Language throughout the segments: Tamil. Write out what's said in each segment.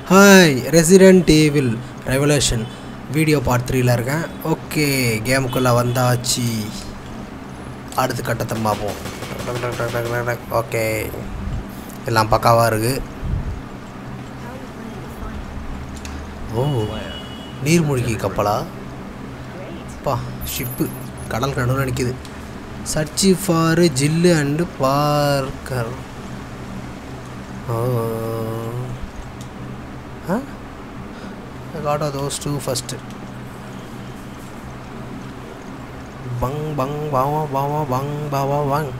Hi resident evil revelation video part த்ரீல இருக்கேன் ஓகே கேமுக்குள்ளே வந்தாச்சு அடுத்த கட்டத்தை பார்ப்போம் ஓகே எல்லாம் பக்காவாக இருக்குது ஓ நீர்மூழ்கி கப்பலா பா ஷிப்பு கடல் நடுவில் நிற்கிது search for Jill and Parker oh ah god are those two first பங் பங் பாவா பாவா பங் பாவா வாங்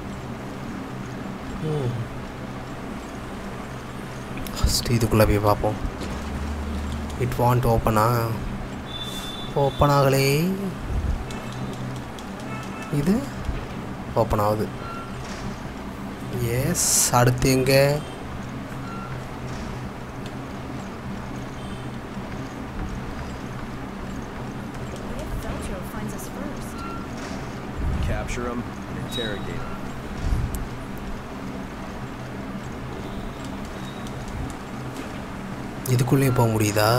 ஃபஸ்ட்டு இதுக்குள்ளே போய் பார்ப்போம் இட் வாண்ட் ஓப்பனா ஓப்பன் ஆகலே இது ஓப்பன் ஆகுது எஸ் அடுத்து எங்கே If Feltro finds us first. Capture him and interrogate him. இதுக்குள்ளேயும் போக முடியுதா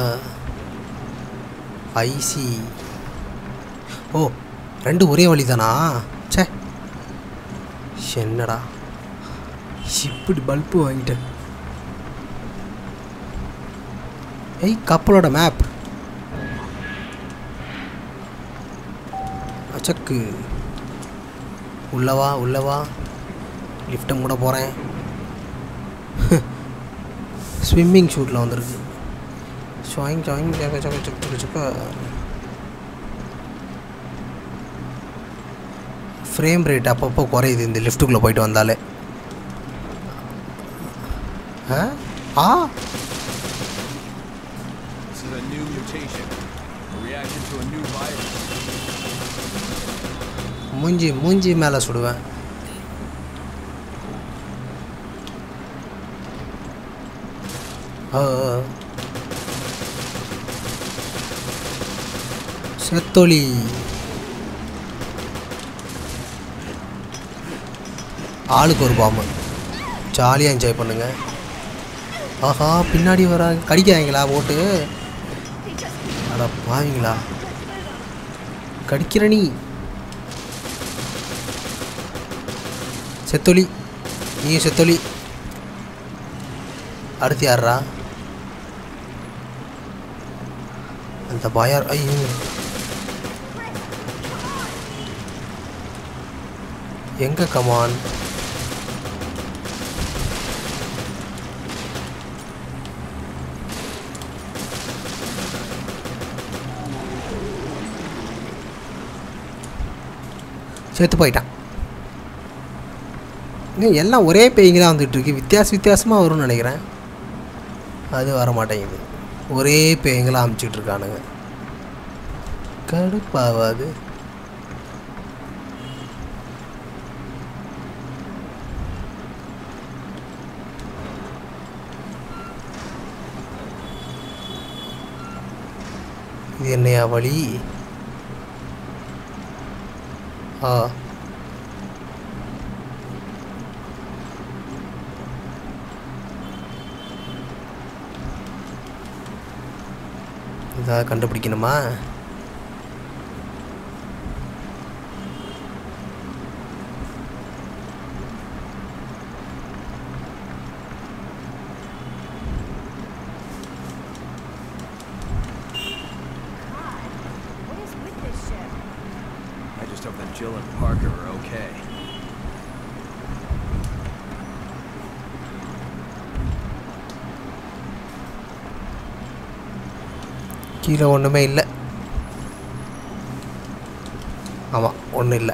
ஐசி ஓ ரெண்டு ஒரே வழி தானா சே என்னடா இப்படி பல்பு வாங்கிட்டேன் ஏய் கப்பலோட மேப் அச்சக்கு உள்ளவா உள்ளவா லிஃப்ட்டும் கூட போகிறேன் ஸ்விம்மிங் ஷூட்டில் வந்திருக்கு ஷாயிங் ஷாயிங் சக்க சக்க சக்க சக்க சக்க ஃப்ரேம் ரேட் அப்பப்போ குறையுது இந்த லிஃப்ட்டுக்குள்ளே போயிட்டு வந்தாலே ஆ ஆ This is a new mutation. A reaction to a new virus. மூஞ்சி மூஞ்சி மேலே சுடுவேன் ஆ, ஆ. செத்தொளி ஆளுக்கு ஒரு பாம்பு ஜாலியாக என்ஜாய் பண்ணுங்க ஆஹா பின்னாடி வர கடிக்கிறாங்களா போட்டு அட பாவீங்களா கடிக்கிற நீ செத்தொலி நீ செத்தொலி அடுத்து யாரா அந்த பாயார் ஐயோ எங்க கமான் செத்து போயிட்டான் இன்னும் எல்லாம் ஒரே பேய்ங்க தான் வந்துட்டு இருக்கு வித்தியாச வித்தியாசமாக வரும்னு நினைக்கிறேன் அது வர மாட்டேங்குது ஒரே பேய்ங்களாம் அமுச்சிட்டு இருக்கானுங்க கடுப்பாவாது இது என்னையா வழி ஆ இதாக கண்டுபிடிக்கணுமா What is with this ship? I just hope that Jill and Parker are okay. கீழே ஒன்றுமே இல்லை ஆமாம் ஒன்றும் இல்லை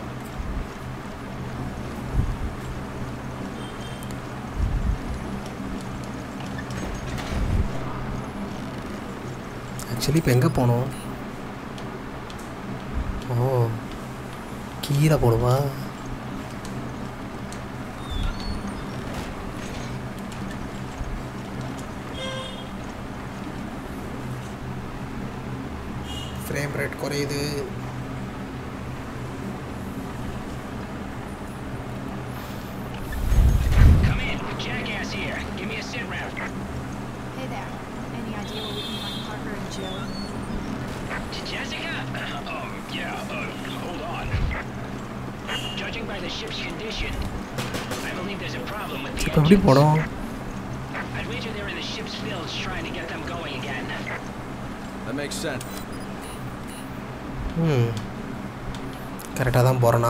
ஆக்சுவலி இப்போ எங்கே போகணும் ஓ கீழே போடுவா ஃப்ரேம் ரேட் குறையுது Come in, Jackass here. Give me a sit round. Hey there. Any idea by the ship's condition. I believe there's a problem with the இப்போ எப்படி engines. போனோம் I'd wager they're in the ship's fields trying to get them going again. That makes sense. ம் கரெக்டாக தான் போகிறேண்ணா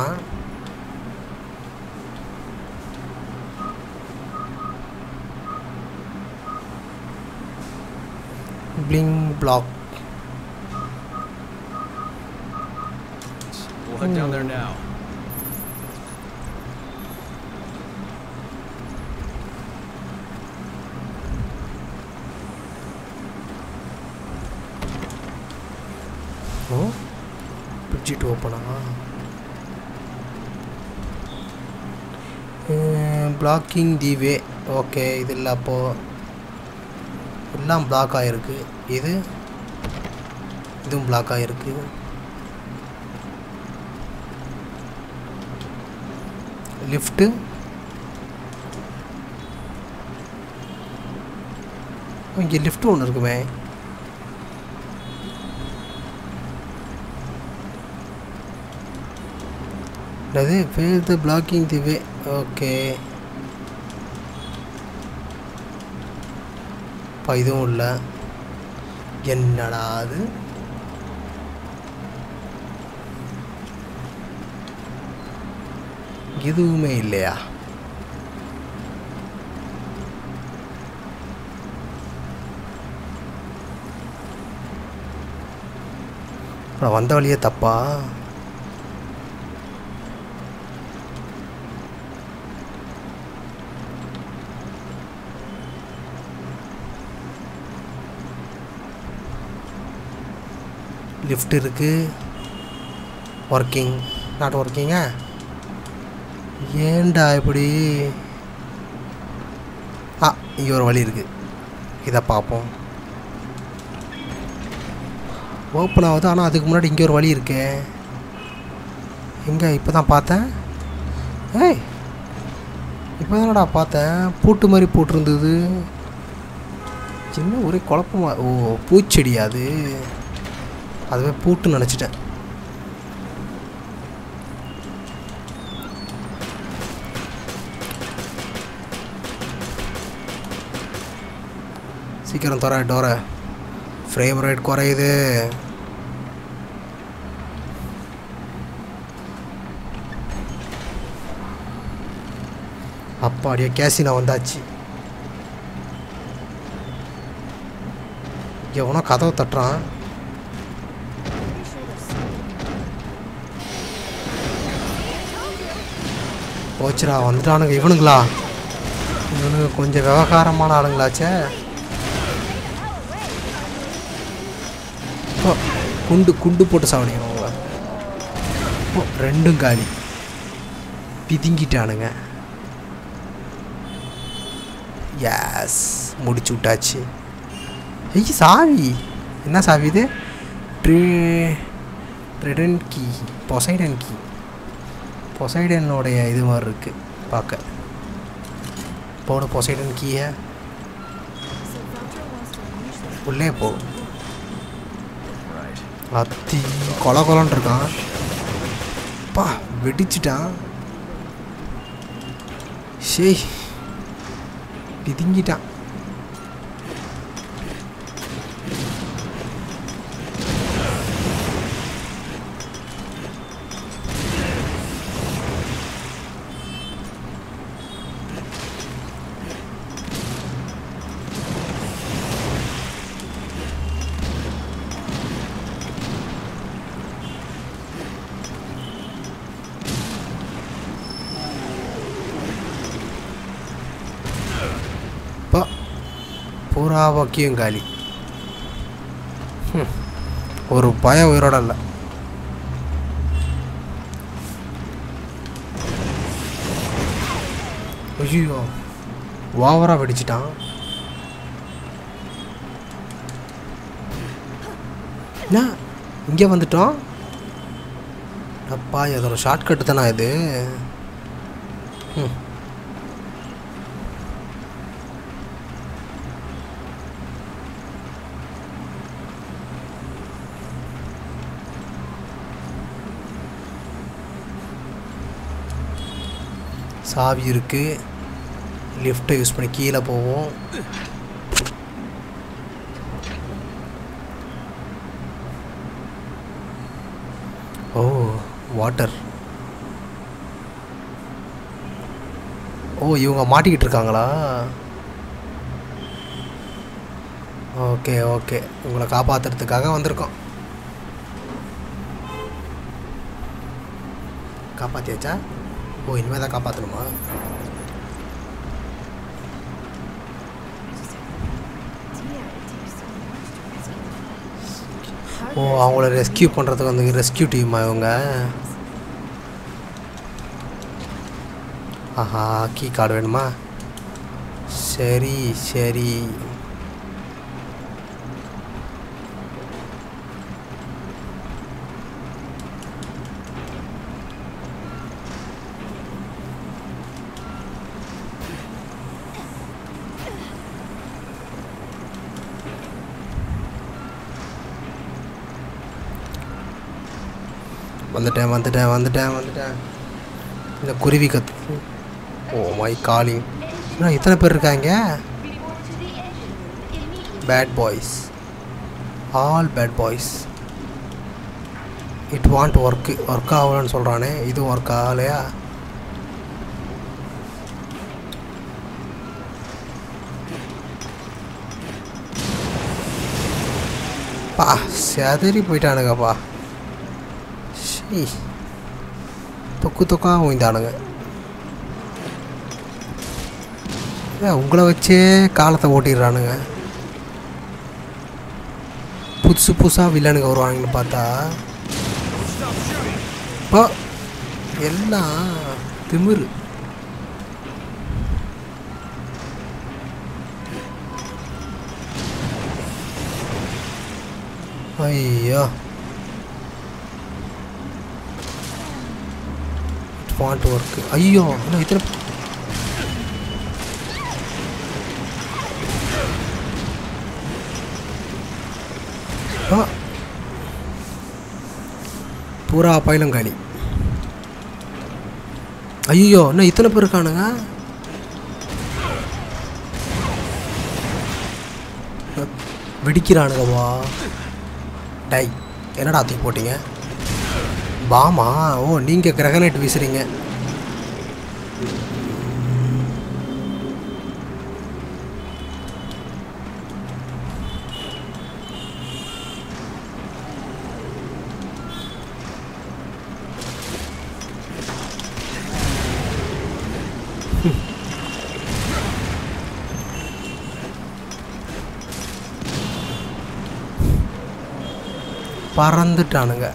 பிளிங் block We'll head down there now. ஓ பிடிச்சிட்டு ஓப்பனா பிளாக்கிங் தி வே ஓகே இது இல்லை அப்போது எல்லாம் பிளாக் ஆகிருக்கு இது இதுவும் பிளாக் ஆகிருக்கு லிஃப்ட்டு இங்கே லிஃப்ட் ஒன்று இருக்குமே அது fail the blocking the way okay இப்போ இதுவும் இல்லை என்னடா அது எதுவுமே இல்லையா அப்புறம் வந்த வழியே தப்பா லிஃப்ட் இருக்குது ஒர்க்கிங் நாட் ஒர்க்கிங்கா ஏன்டா இப்படி ஆ இங்கே ஒரு வழி இருக்குது இதை பார்ப்போம் ஓப்பன் ஆகுது ஆனால் அதுக்கு முன்னாடி இங்கே ஒரு வழி இருக்கே எங்கே இப்போ தான் பார்த்தேன் ஏய் இப்போ தானடா பார்த்தேன் பூட்டு மாதிரி போட்டிருந்தது சின்ன ஒரே குழப்பமா ஓ பூச்செடியா அது அதுவே பூட்டு நினச்சிட்டேன் சீக்கிரம் தர டோரை ஃப்ரேம் ரேட் குறையுது அப்பாடியே கேசினா வந்தாச்சு எவனோ கதவை தட்டுறான் போச்சுடா வந்துட்டானுங்க இவனுங்களா இவனுங்க கொஞ்சம் விவகாரமான ஆளுங்களாச்சே ஓ, குண்டு குண்டு போட்டு சாவடிக்கணும் அவங்கள ஓ ரெண்டும் காலி பிதுங்கிட்டானுங்க யாஸ் முடிச்சு விட்டாச்சு ஐய் சாவி என்ன சாவி இது ட்ரே ட்ரெடன் கீ பொசைடன் கீ பொசைடனுடைய இது மாதிரி இருக்குது பார்க்க போடு பொசைடன் கீயை So Valtra wants to unleash this உள்ளே போ Right. அத்தி கொல கொலன்னு இருக்கான் பா வெடிச்சிட்டான் ஷேய் பிதுங்கிட்டான் பா பூரா வக்கியும் காலி ஹம். ஒரு பயம் உயிரோட இல்லை ஐயோ ஓவராக வெடிச்சிட்டான் என்ன இங்கே வந்துட்டோம் அப்பா இதோட ஷார்ட்கட்டு தானே இது ம் சாவி இருக்குது லிஃப்ட்டை யூஸ் பண்ணி கீழே போவோம் ஓ வாட்டர் ஓ இவங்க மாட்டிக்கிட்டு இருக்காங்களா ஓகே ஓகே உங்களை காப்பாற்றுறதுக்காக வந்திருக்கோம் காப்பாற்றியாச்சா ஓ இனிமேல் தான் காப்பாற்றணுமா Dear, it takes so much to rescue. ஓ அவங்கள ரெஸ்கியூ பண்ணுறதுக்கு வந்து ரெஸ்கியூ டீமா இவங்க ஆஹா கீ கார்டு வேணுமா சரி சரி வந்துட்டேன் வந்துட்டேன் வந்துட்டேன் வந்துட்டேன் இந்த குருவி கத்து ஓ மை காலிங் இன்னும் இத்தனை பேர் இருக்காங்க bad boys all bad boys it won't work work ஆகலன்னு சொல்கிறானே இது ஒர்க் ஆகலையா பா செதறி போயிட்டானுங்கப்பா ஷீ தொக்கு தொக்கா ஓய்ந்தானுங்க ஏன் உங்களை வச்சே காலத்தை ஓட்டிடுறானுங்க புதுசு புதுசாக வில்லனுங்க வருவாங்கன்னு பார்த்தா இப்போ எல்லாம் திமிரு ஐயோ வாண்ட் ஒர்க்கு ஐயோ இன்னும் இத்தனை ஆ பூரா பயிலும் காலி ஐயோ இன்னும் இத்தனை பேர் இருக்கானுங்க வெடிக்கிறானுங்கப்பா டை என்னடா தூக்கி போட்டீங்க பாமா ஓ நீங்கள் கிரகனைட் வீசுறீங்க பறந்துட்டானுங்க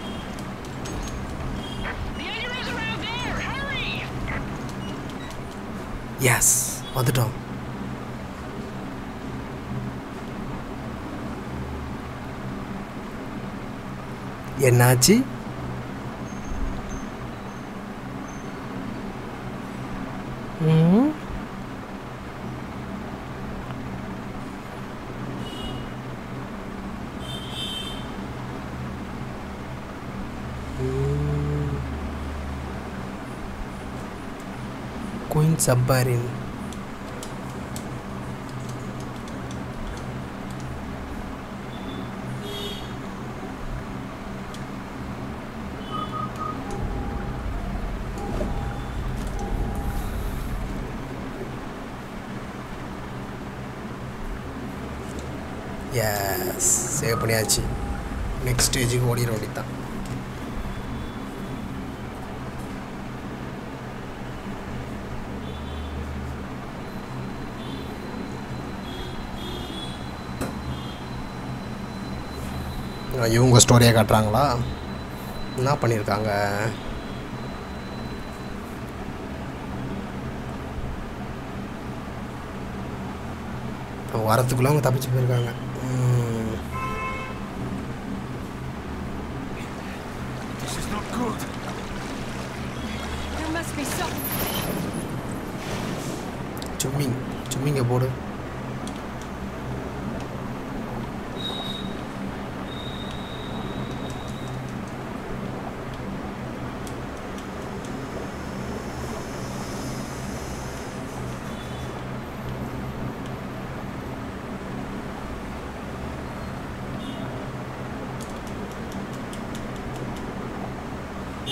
The engineer's around there! Hurry! Yes வந்துட்டோம் என்னாச்சு ம் குயின் சப்பாரின் எஸ் சேவ் பண்ணியாச்சு நெக்ஸ்ட் ஸ்டேஜுக்கு ஓடிட வேண்டியதுதான் இவங்க ஸ்டோரியை காட்டுறாங்களா என்ன பண்ணியிருக்காங்க அவங்க வரத்துக்குள்ள அவங்க தப்பிச்சு போயிருக்காங்க ம். This is not good. There must be some. சும்மிங் சும்மிங்க போடு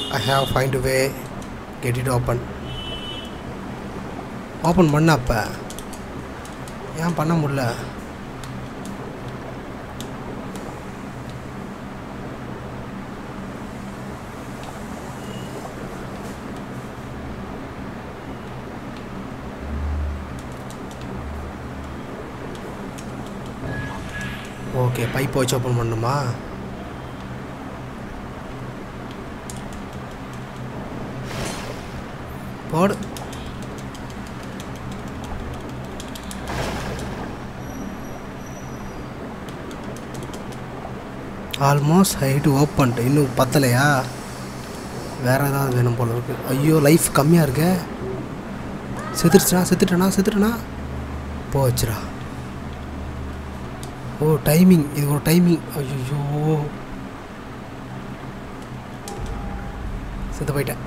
I have find way get it open open பண்ண அப்போ ஏன் பண்ண முடியல ஓகே பைப் வச்சு ஓப்பன் பண்ணணுமா போடு ஆல்மோஸ்ட் ஹைட்டு ஓப்பன்ட்டு இன்னும் பத்தலையா வேறு ஏதாவது வேணும் போல இருக்கு ஐயோ லைஃப் கம்மியாக இருக்கே செத்துருச்சுனா செத்துட்டேனா செத்துட்டேனா போச்சுடா ஓ டைமிங் இது ஒரு டைமிங் ஐயோ செத்து போயிட்டேன்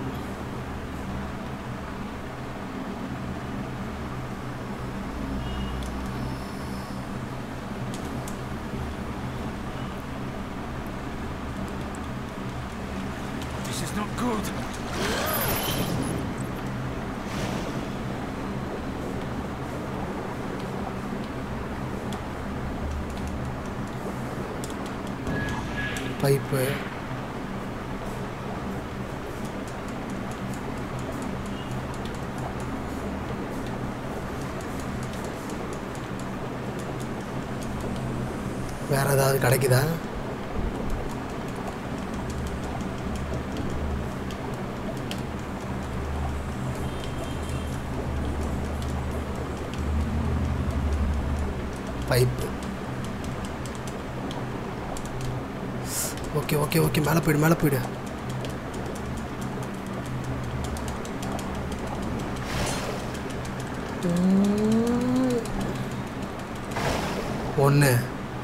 This is not good. Pipe வேற ஏதாவது கிடைக்குதா பைப்பு ஓகே ஓகே ஓகே மேலே போயிடு மேலே போயிடு ஒன்று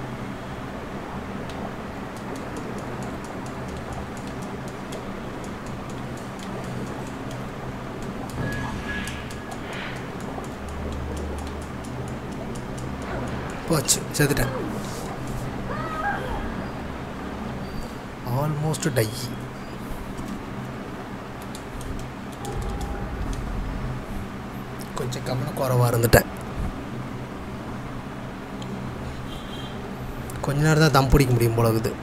போச்சு செத்துட்டேன் ஆல்மோஸ்ட் டை கொஞ்சம் கவனக்குறவாக இருந்துட்டேன் கொஞ்ச நேரம் தான் தம் பிடிக்க முடியும் போல இருக்குது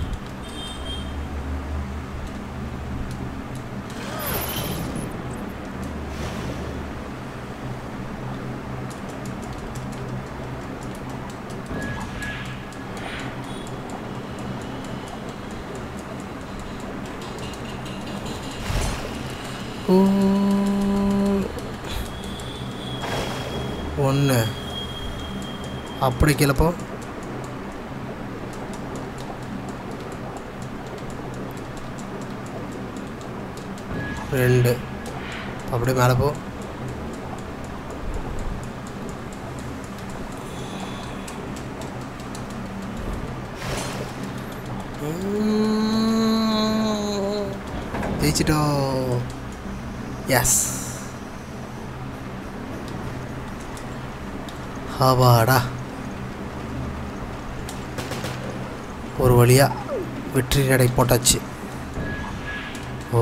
ஒன்று அப்படி கிளப்போ ரெண்டு அப்படியே மேலே போ ஜெயிச்சிட்டோம் எஸ் ஆவாடா ஒரு வழியா வெற்றி நடை போட்டாச்சு ஓ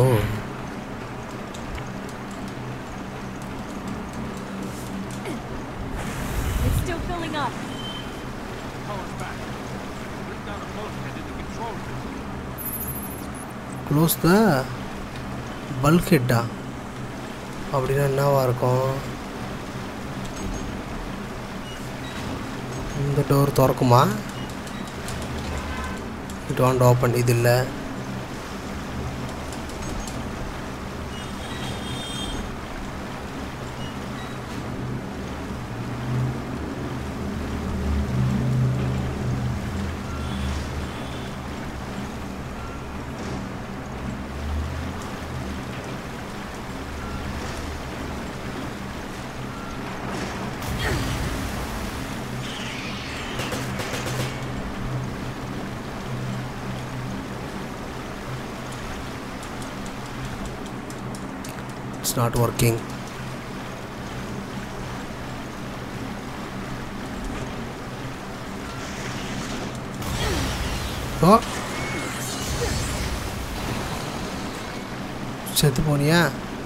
It's still filling up. Power's back. Bring down a post and into control room. Close the பல்க் ஹெட்டா அப்படின்னா என்னவா இருக்கும் இந்த டோர் திறக்குமா இட் வாண்ட் ஓப்பன் இது இல்லை இட்ஸ் நாட் ஒர்க்கிங் ஓ செத்து போனியா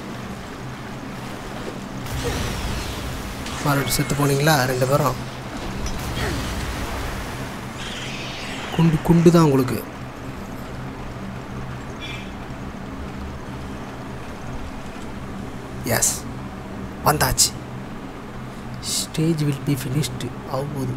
மறுபடியும் செத்து போனீங்களா ரெண்டு பேரும் குண்டு குண்டு தான் உங்களுக்கு எஸ் வந்தாச்சு ஸ்டேஜ் வில் பி ஃபினிஷ்டு ஆகுது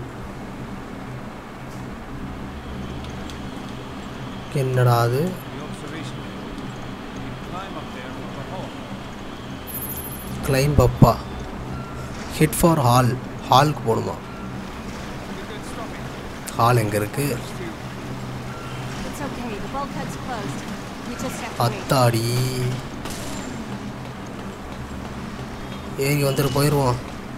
என்னடா அது The observation. Climb up there from the hall. கிளைம் அப்பா ஹிட் ஃபார் ஹால் ஹாலுக்கு போகணுமா You good stopping? ஹால் எங்கே இருக்குது Still. It's okay. The bulkhead's closed. We just have to wait. அத்தாடி ஏறி வந்துட்டு போயிடுவோம்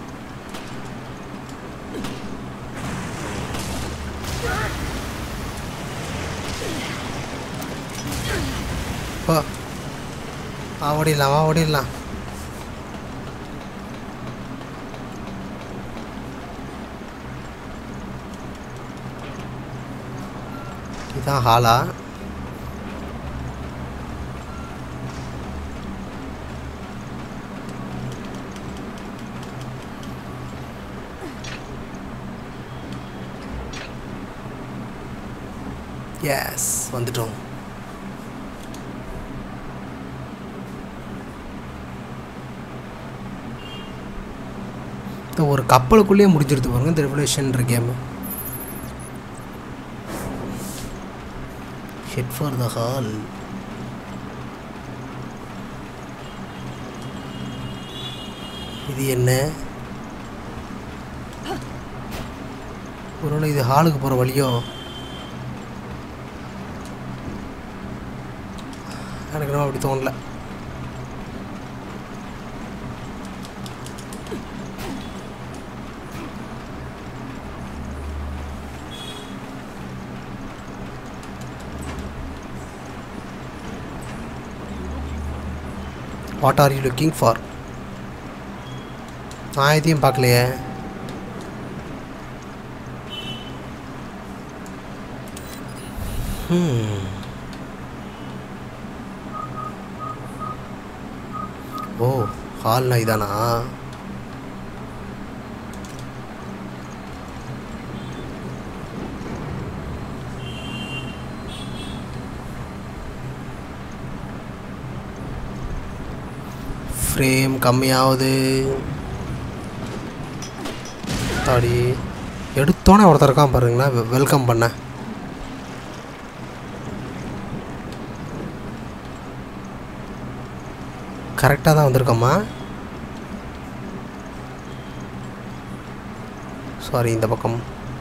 போ ஆ ஓடிடலாம் வா ஓடிடலாம் இதுதான் ஹாலா எஸ் வந்துட்டோம் இந்த ஒரு கப்பலுக்குள்ளேயே முடிஞ்சிருது பாருங்க இந்த revolution game head for the hall இது என்ன ஒருவேளை இது ஹாலுக்கு போகிற வழியோ எனக்கு இன்னும் அப்படி தோணல what are you looking for நான் எதையும் பார்க்கலையே Hmm. ஓ ஹால்னா இதானா ஃப்ரேம் கம்மியாகுது தாடி எடுத்தோன்னே ஒருத்தர் இருக்கான் பாருங்களேன் வெ- வெல்கம் பண்ண கரெக்டாக தான் வந்திருக்கம்மா சாரி இந்த பக்கம்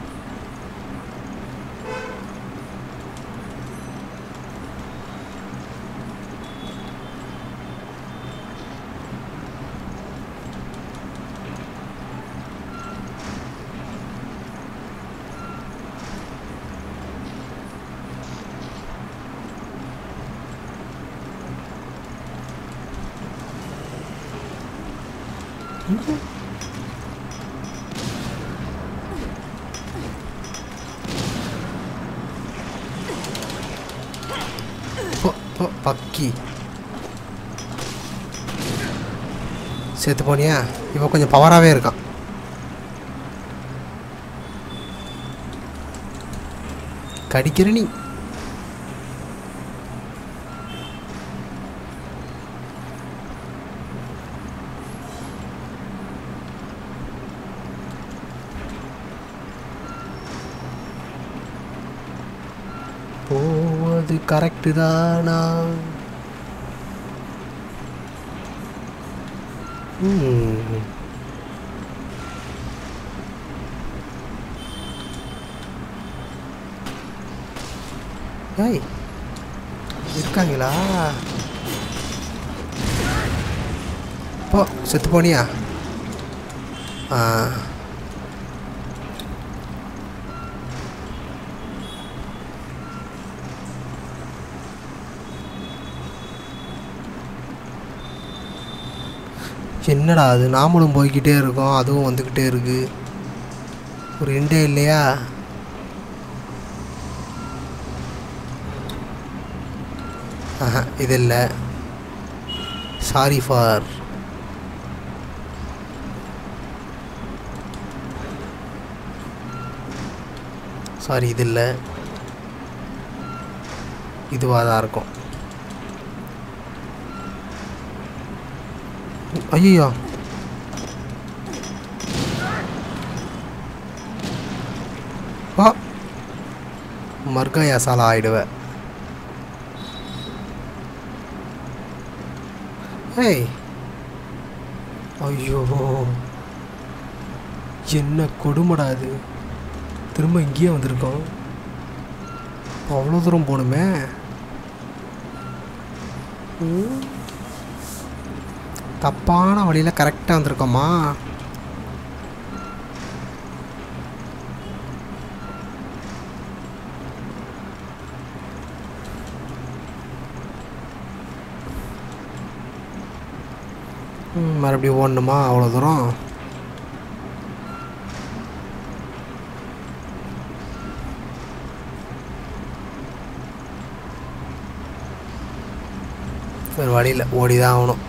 போ போ பக்கி சேர்த்து போனியா இவன் கொஞ்சம் பவராகவே இருக்கான் கடிக்கிற நீ போவது கரெக்டு தானா ம். ஏய் இருக்காங்களா போ செத்து போனியா ஆ என்னடா அது நாமளும் போய்கிட்டே இருக்கோம் அதுவும் வந்துக்கிட்டே இருக்கு ஒரு எண்டே இல்லையா ஆஹா இது இல்லை சாரி ஃபார் சாரி இது இல்லை இதுவாக தான் இருக்கும் ஐயோ ஆ மர்காயா சாலா ஆயிடுவேன் ஏய் ஐயோ என்ன கொடுமடா இது திரும்ப இங்கேயே வந்திருக்கோம் அவ்வளோ தூரம் போகணுமே ம். தப்பான வழியில் கரெக்டாக வந்திருக்கோமா ம், மறுபடியும் ஓடணுமா அவ்வளோ தூரம் வேறு வழியில் ஓடி தான் ஆகணும்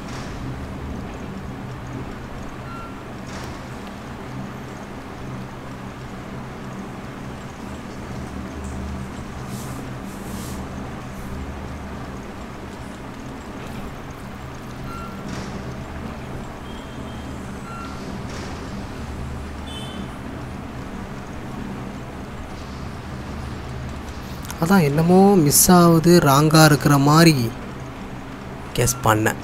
அதான் என்னமோ மிஸ் ஆகுது ராங்காக இருக்கிற மாதிரி கெஸ் பண்ணேன்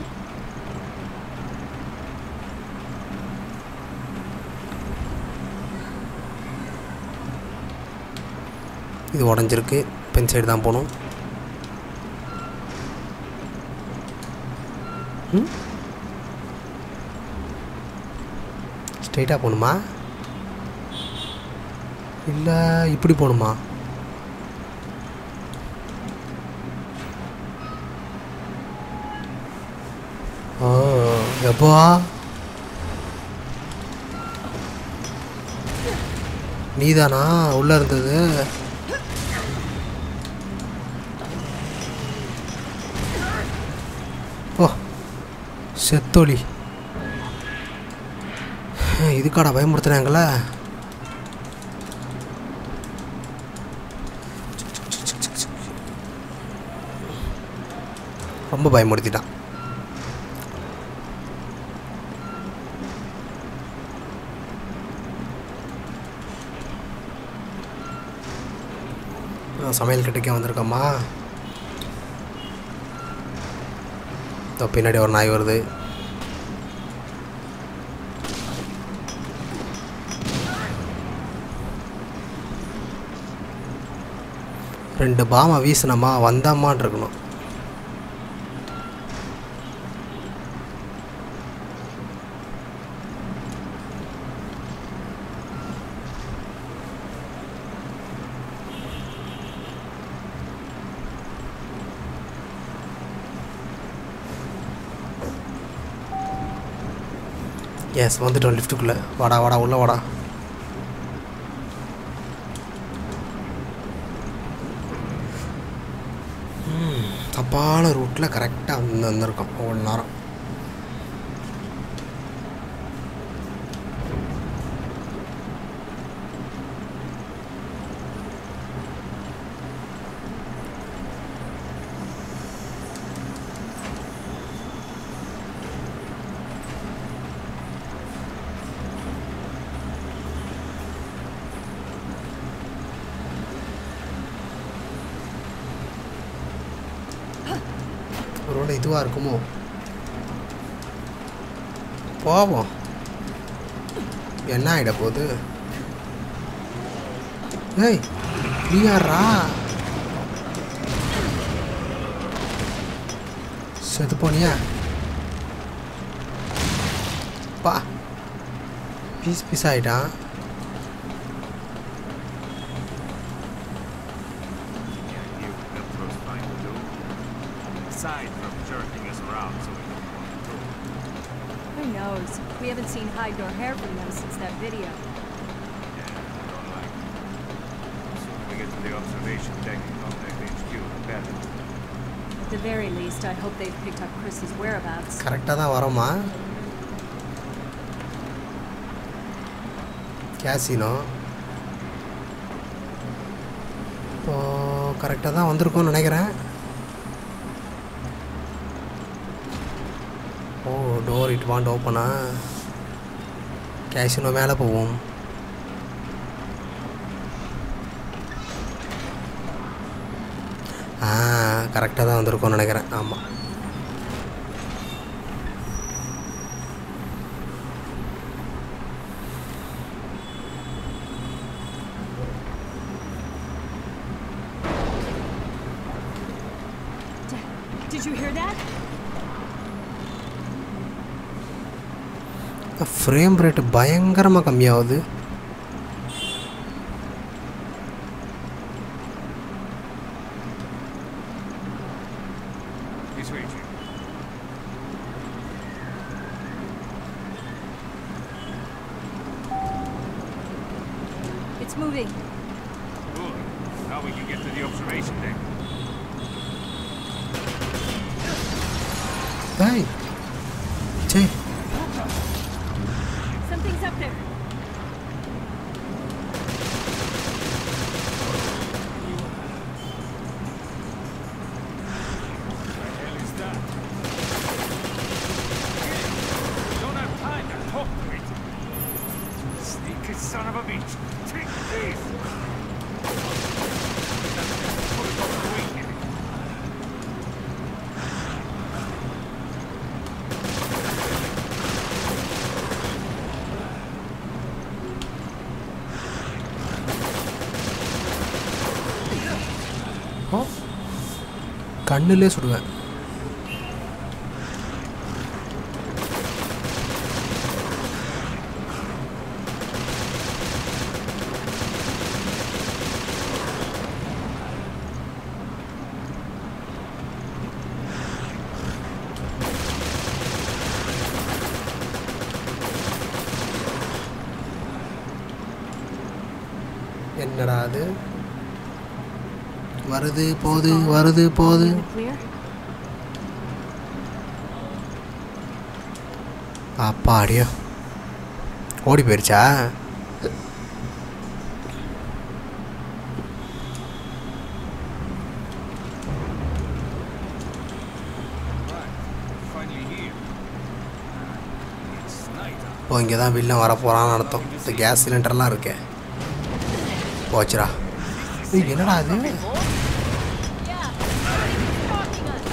இது உடஞ்சிருக்கு பென் சைடு தான் போகணும் ஸ்ட்ரெயிட்டாக போகணுமா இல்லை இப்படி போகணுமா ஓ எப்பா நீதானா உள்ள இருந்தது ஓ செத்தோலி இதுக்காடா பயமுறுத்துனாங்களே ரொம்ப பயமுறுத்திட்டான் நான் சமையல் கட்டுக்கே வந்திருக்கோமா இதோ பின்னாடி ஒரு நாய் வருது ரெண்டு பாமா வீசினமா வந்தாமான் இருக்கணும் எஸ் வந்துட்டோம் லிஃப்ட்டுக்குள்ளே வாடா வாடா உள்ள வாடா ம், தப்பான ரூட்டில் கரெக்டாக வந்து வந்திருக்கோம் அவ்வளோ நேரம் ஒருவேளை இதுவாக இருக்குமோ போவோம் என்ன ஆகிட போகுது ஏய் நீ யாரா செத்து போனியா பா பீஸ் பீஸ் ஆகிட்டான் Yeah, you. That's what's fine to do. Aside from jerking us around so we don't want to. Who knows? We haven't seen hide nor hair from them since that video. Yeah, I don't like it. The sooner we get to the observation deck and contact HQ, the better. the very least, I hope they've picked up Chris's whereabouts. கரெக்டாக தான் வரோமா கேசினோ இப்போ கரெக்டாக தான் வந்திருக்கோம்னு நினைக்கிறேன் ஓ டோர் இட் வாண்ட் ஓப்பனா கேசினோ மேலே போவோம் ஆ கரெக்டாக தான் வந்திருக்கோம்னு நினைக்கிறேன் ஆமாம் D- Did you hear that? Frame rate பயங்கரமாக கம்மியாகுது This way, Jim. It's moving. Good. Now we can get to the observation deck. ஏய் சே Something's up there. hell is that? Don't have time to talk to it. Sneaky son of a bitch. Take this! Put it on the wing. ஓ கண்ணுலே சுடுவேன் என்னடா அது வருது போகுது வருது போகுது In the clear? அப்பாடியோ ஓடி போயிருச்சா Right. Finally here. It's night. இப்போ இங்கே தான் வில்லன் வரப்போகிறான்னு அர்த்தம் இந்த கேஸ் சிலிண்டர்லாம் இருக்கே போச்சுடா ஏய், என்னடா அது Yeah. Somebody's stalking us.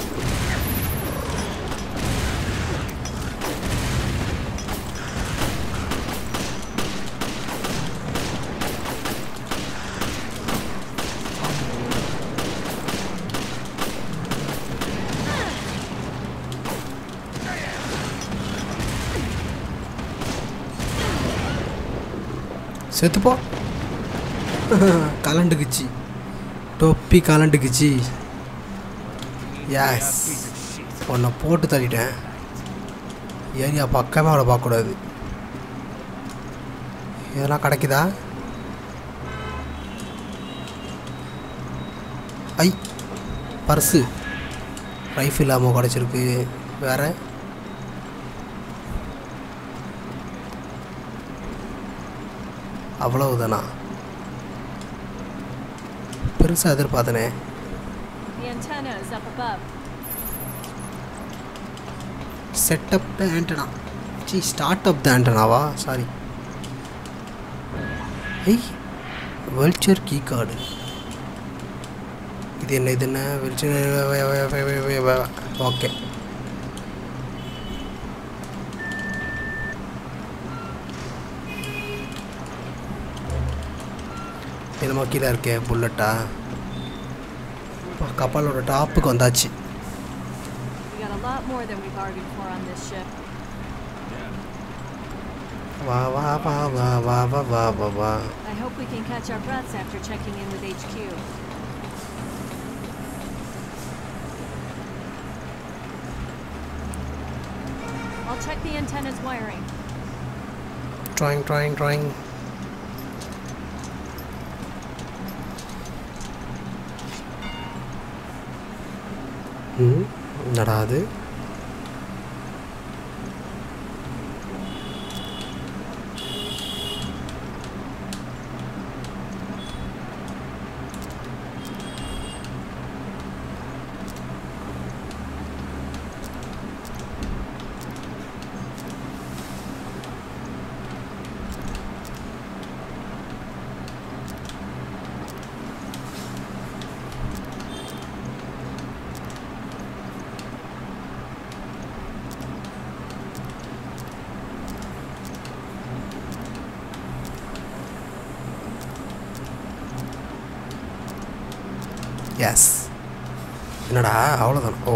செத்துப்போ கலண்டுக்குச்சு தொப்பி கலண்டுக்குச்சு எஸ் Piece of shit. உன்னை போட்டு தள்ளிட்டேன் ஏரியா பக்கமே அவளை பார்க்கக்கூடாது இதெல்லாம் கிடைக்குதா ஐ பர்ஸு ரைஃபிள் இல்லாமல் கிடச்சிருக்கு வேற அவ்வளவுதானா பெருசாக எதிர்பார்த்தனே The antenna is up above. Set up the antenna சி ஸ்டார்ட் அப் த ஆண்டனாவா சாரி ஐய் வெல்ச்சர் கீ கார்டு இது என்ன இது என்ன வெல்ச்சர் ஓகே என்னமோ கீழே இருக்கே புல்லட்டா கப்பலோட டாப்புக்கு வந்தாச்சு We got a lot more than we bargained for on this ship. வா வா வா வா வா வா வா வா வா I hope we can catch our breaths after checking in with HQ. I'll check the antenna's wiring. Trying, trying, trying. ம் என்னடா அது எஸ் என்னடா அவ்வளோதான் oh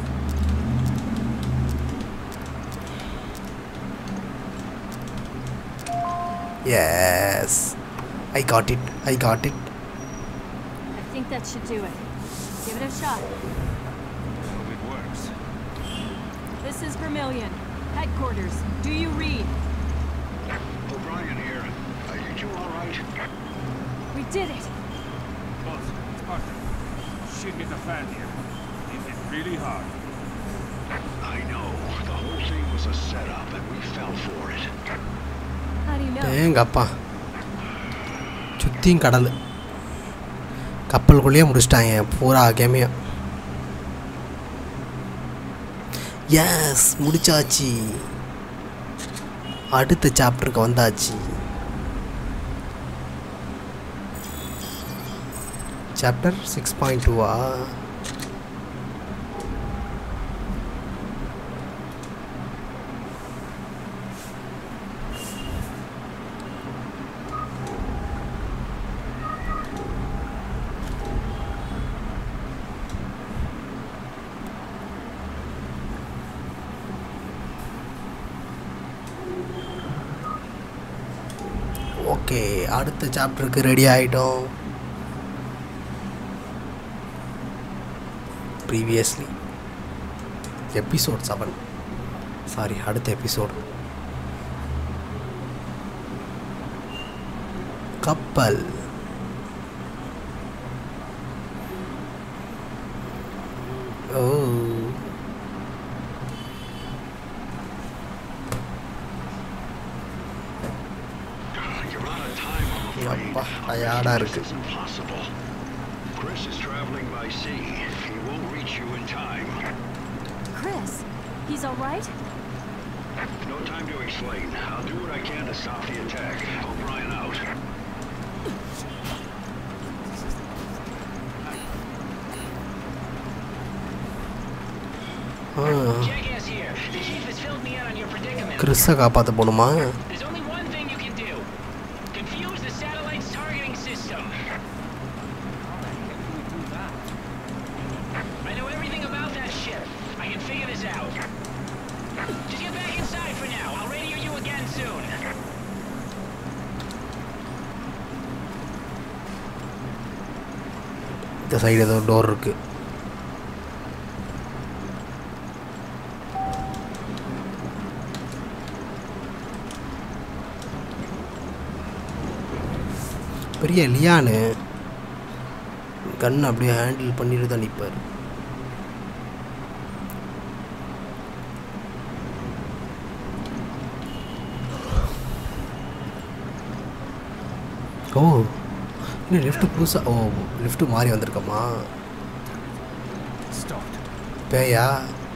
yes I got it I got it I think that should do it. Give it a shot. Hope it works. This is Vermilion. Headquarters. Do you read? O'Brien here. Are you two all right? We did it. Boss, Spartan, shit hit the fan here. It hit really hard. I know. The whole thing was a setup, and we fell for it. How do you know? எங்க அப்பா சுற்றியும் கடல் கப்பலுக்குள்ளேயே முடிச்சிட்டாங்க பூரா கேமையும் எஸ் முடிச்சாச்சு அடுத்த சாப்டருக்கு வந்தாச்சு சாப்டர் சிக்ஸ் பாயிண்ட் டூவா ஓகே அடுத்த சாப்டருக்கு ரெடி ஆகிட்டோம் ப்ரீவியஸ்லி எபிசோட் செவன் சாரி அடுத்த எபிசோடு கப்பல் ஓ You're out of time, I'm afraid. அப்பா டயர்டாக This இருக்கு isn't possible. Chris is traveling by sea. He won't reach you in time. Chris, he's all right? No time to explain. I'll do what I can to stop the attack. O'Brien out. Ah Jackass here. The chief has filled me in on your predicament. கிறிஸை காப்பாற்ற போகணுமா There's only one thing you can do. Confuse the satellite's targeting system. I know everything about that ship. I can figure this out. Just get back inside for now. I'll radio you again soon. இந்த சைடு ஏதோ டோர் இருக்கு பெரிய லியானு கன் அப்படியே ஹேண்டில் பண்ணிட்டு தான் நிற்பார் ஓ இன்னும் லிஃப்ட்டு புதுசாக ஓ லிஃப்ட்டு மாறி வந்திருக்கம்மா Stopped. பேயா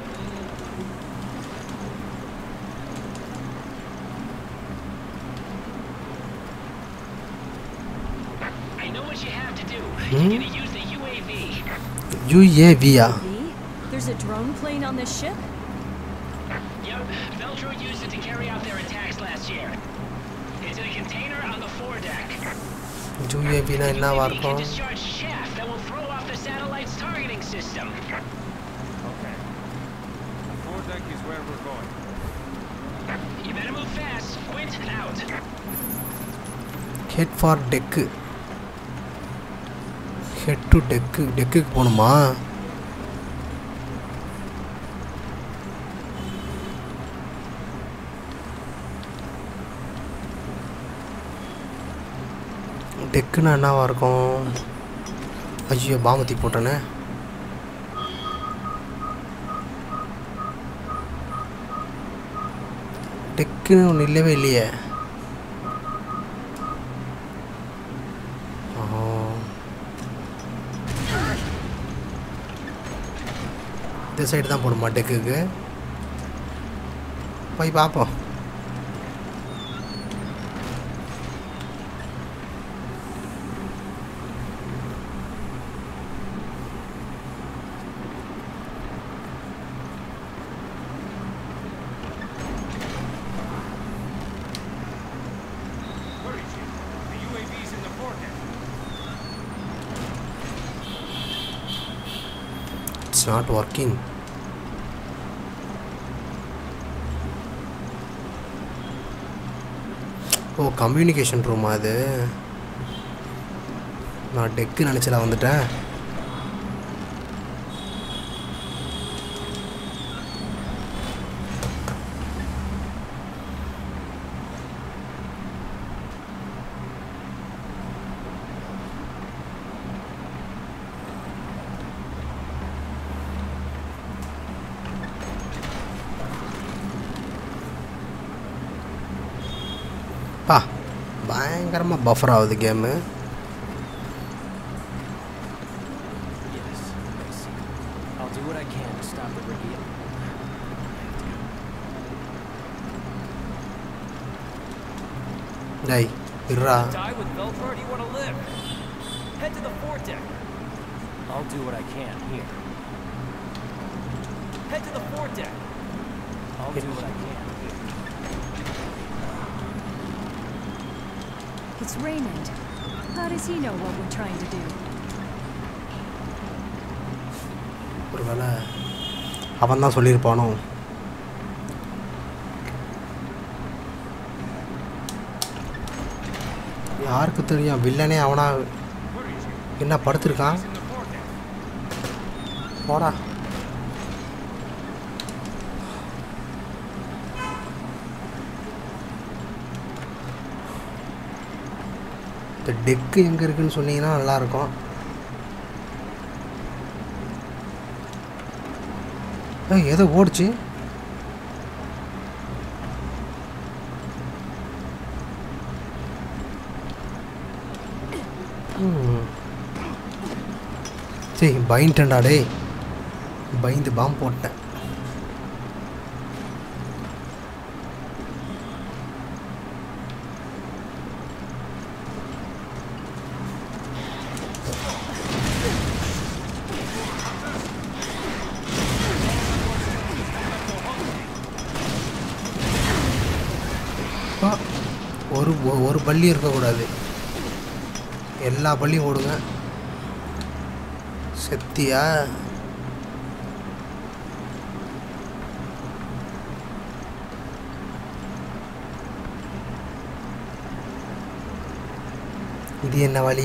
I know what you have to do. Hmm? You're gonna use the UAV. யூஏவியா V? There's a drone plane on this ship? Yep, Veltro used it to carry out their attacks last year. It's in a container on the foredeck. யூஏவினா The என்னவா UAV can இருக்கும் discharge shaft that will throw off the satellite's targeting system. Okay. The foredeck is where we're going. You better move fast. Quint out. Head for deck head to deck டெக்குக்கு போகணுமா டெக்குன்னா என்னவா இருக்கும் ஐயோ பாமத்தி போட்டேனே டெக்குன்னு ஒன்று இல்லவே இல்லையே ஆஹா. இந்த சைடு தான் போகணுமா டெக்குக்கு போய் பார்ப்போம் Hurry, Chief. The UAV's in the forehead. It's not working ஓ கம்யூனிகேஷன் ரூமா அது நான் டெக்கு நினச்சல வந்துட்டேன் பா பயங்கரமாக பஃபர் ஆகுது game Yes, I see. I'll do what I can to stop the radio. டேய் இருடா Die with Velcro or do you want to live? Head to the foredeck. I'll do what I can here. Head to the foredeck. I'll do what I can here. It's Raymond. How does he know what we're trying to do? ஒருவேளை அவன் தான் சொல்லியிருப்பானோ யாருக்கு தெரியும் வில்லனே அவனா என்ன படுத்திருக்கான் போடா இந்த டெக்கு எங்கே இருக்குன்னு சொன்னீங்கன்னா நல்லாயிருக்கும் ஏய் ஏதோ ஓடுச்சு ம். சரி பயந்துட்டேன்டா டேய் பயந்து பாம்பு போட்டேன் அப்பா, ஒரு ஒ- ஒரு பள்ளி இருக்கக்கூடாது எல்லா பள்ளியும் ஓடுங்க செத்தியா இது என்ன வழி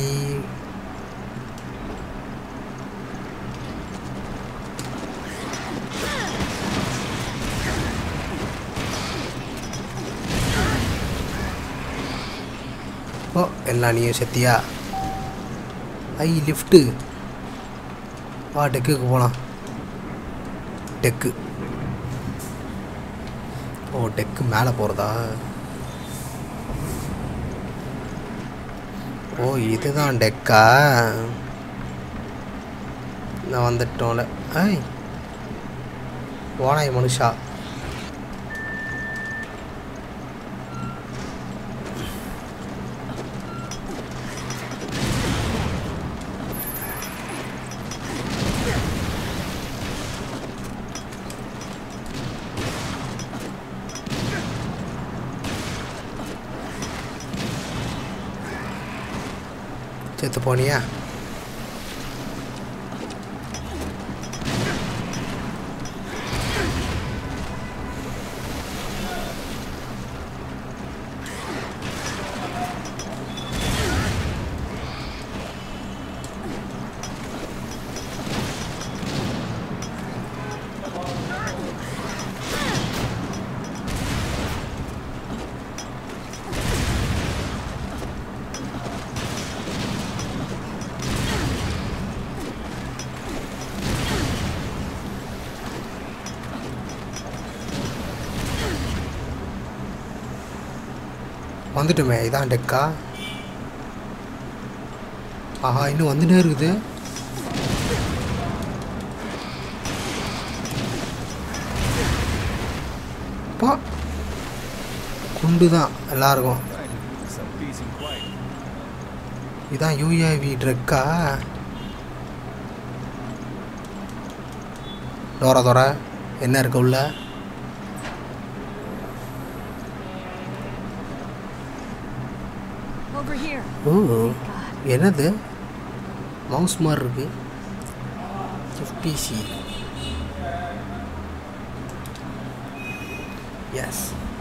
ஓ எல்லாம் நீயும் செத்தியா ஐ லிஃப்ட்டு வா டெக்குக்கு போகலாம் டெக்கு ஓ டெக்கு மேலே போகிறதா ஓ இதுதான் டெக்கா நான் வந்துட்டோம்ல ஐ ஓனாய் மனுஷா செத்து போனியா வந்துட்டோமே இதான் டெக்கா ஆஹா இன்னும் வந்துட்டே இருக்குது பா குண்டு தான் எல்லாருக்கும் Some peace and quiet. இதான் யூஏவி ட்ரெக்கா தோற தோற என்ன இருக்கு உள்ள Over here. Oh God. என்னது மவுஸ் மாதிரி இருக்கு எஃபிசி எஸ்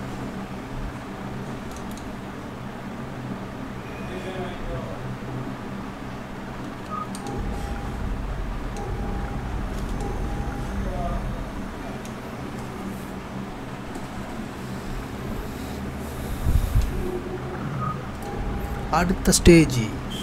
அடுத்த ஸ்டேஜ்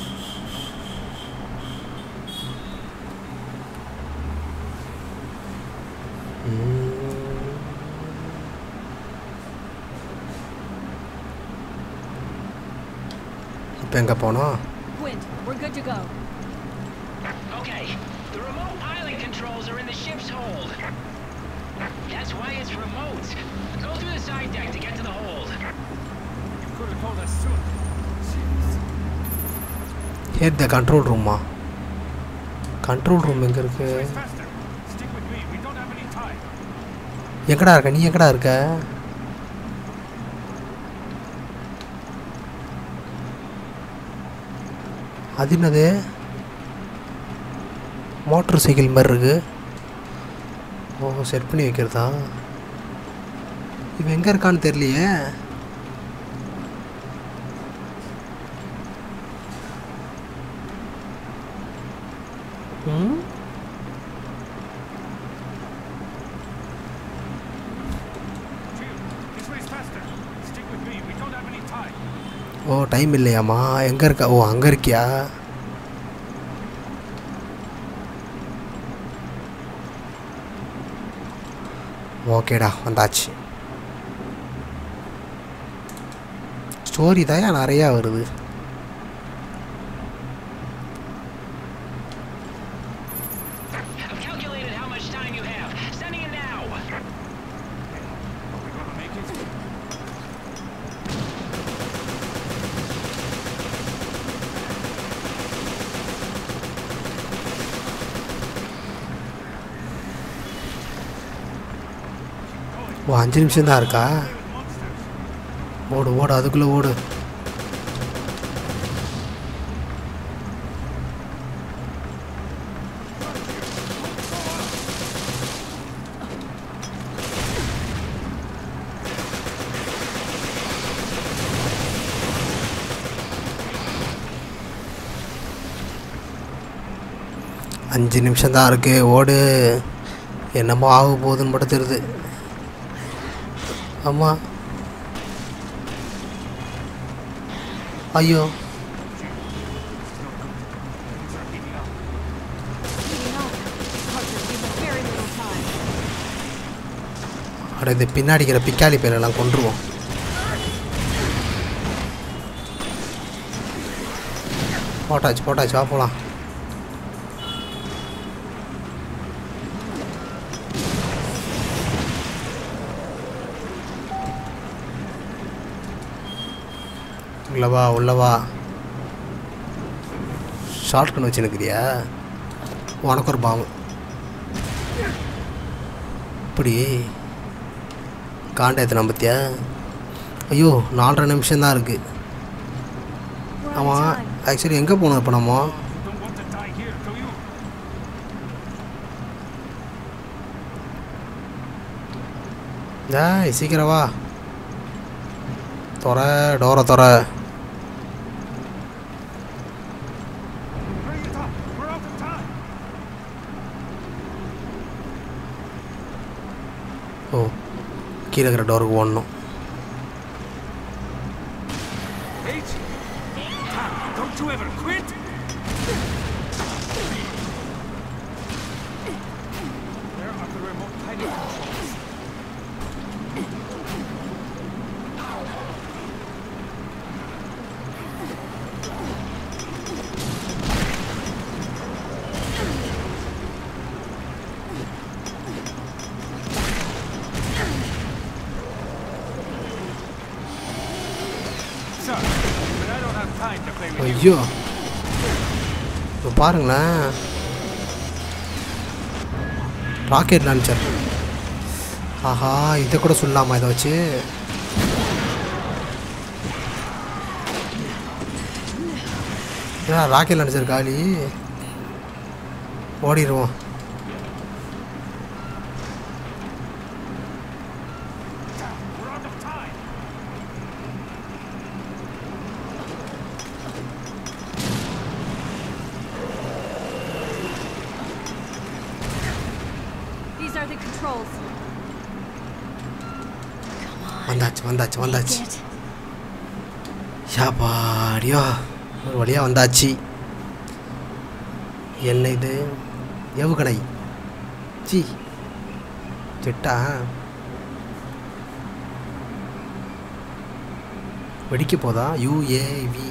இப்போ எங்கே போனோம் Quint, we're good to go. Okay, the remote island controls are in the ship's hold. That's why it's remote. Go through the side deck to get to the hold. You could have told us sooner. Head the control ரூமா கண்ட்ரோல் ரூம் எங்கே இருக்கு It's faster. Stick with me. We don't have any time. எங்கடா இருக்க நீ எங்கடா இருக்க அது என்னது மோட்டர் சைக்கிள் மாதிரி இருக்கு ஓ செட் பண்ணி வைக்கிறதா இவன் எங்கே இருக்கான்னு தெரியலையே ம் Jill, this way's faster. Stick with me. We don't have any time. ஓ டைம் இல்லையாம்மா எங்கே இருக்க ஓ அங்கே இருக்கியா ஓகேடா வந்தாச்சு ஸ்டோரி தான் நிறையா வருது I've calculated how much time you have. Sending it now. Are we gonna make it? ஓ அஞ்சு நிமிஷம் தான் இருக்கா With monsters. ஓடு ஓடு அதுக்குள்ளே ஓடு அஞ்சு நிமிஷம் தான் இருக்கு ஓடு என்னமோ ஆக போகுதுன்னு மட்டும் தெரியுது ஆமாம் ஐயோ Heating up. Parker, we have very little time. அட இந்த பின்னாடி இருக்கிற பிக்காளி பேரெல்லாம் கொண்டுருவோம் போட்டாச்சு போட்டாச்சு வா போகலாம் உள்ளவா உள்ளவா ஷார்ட் கன் வச்சுருக்கிறியா உனக்கு ஒரு பாம்பு இப்படி காண்ட எத்தனை பத்தியா ஐயோ நாலரை நிமிஷம் தான் இருக்குது We're out ஆமாம் of time. ஆக்சுவலி எங்கே போகணும் இப்போ நம்ம You don't want to die here, do you? ஏய் சீக்கிரம் வா தொற டோரை தொற Hurry it up. We're out of time. ஓ கீழே இருக்கிற டோருக்கு ஓடணும் H. Tom, don't you ever quit. Where are the remote pilot controls? ஐயோ இப்போ பாருங்களேன் ராக்கெட் லான்ச்சர் ஆஹா இதை கூட சொல்லலாமா இதை வச்சு ஏன்னா ராக்கெட் லான்ச்சர் காலி ஓடிடுவோம் We're out of time. These are the controls. வந்தாச்சு வந்தாச்சு வந்தாச்சு Get. ஷாப்பாடியோ ஒரு வழியாக வந்தாச்சு என்ன இது ஏவுகணை சி ஜெட்டா வெடிக்க போதா யூஏவி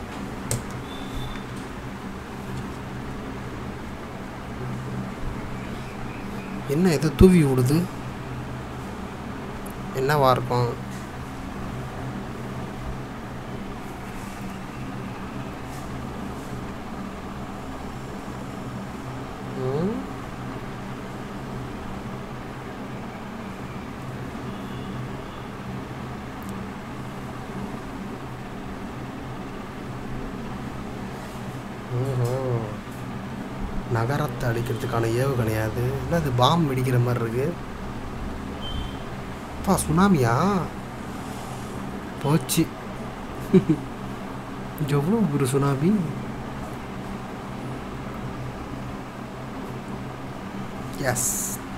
என்ன எதோ தூவி விடுது என்னவா இருக்கும் ம் ம்ஹும். நகரத்தை அடிக்கிறதுக்கான ஏவுகணையா அது என்னது பாம் வெடிக்கிற மாதிரி இருக்கு அப்பா சுனாமியா போச்சு எவ்வளோ ஒரு சுனாமி எஸ்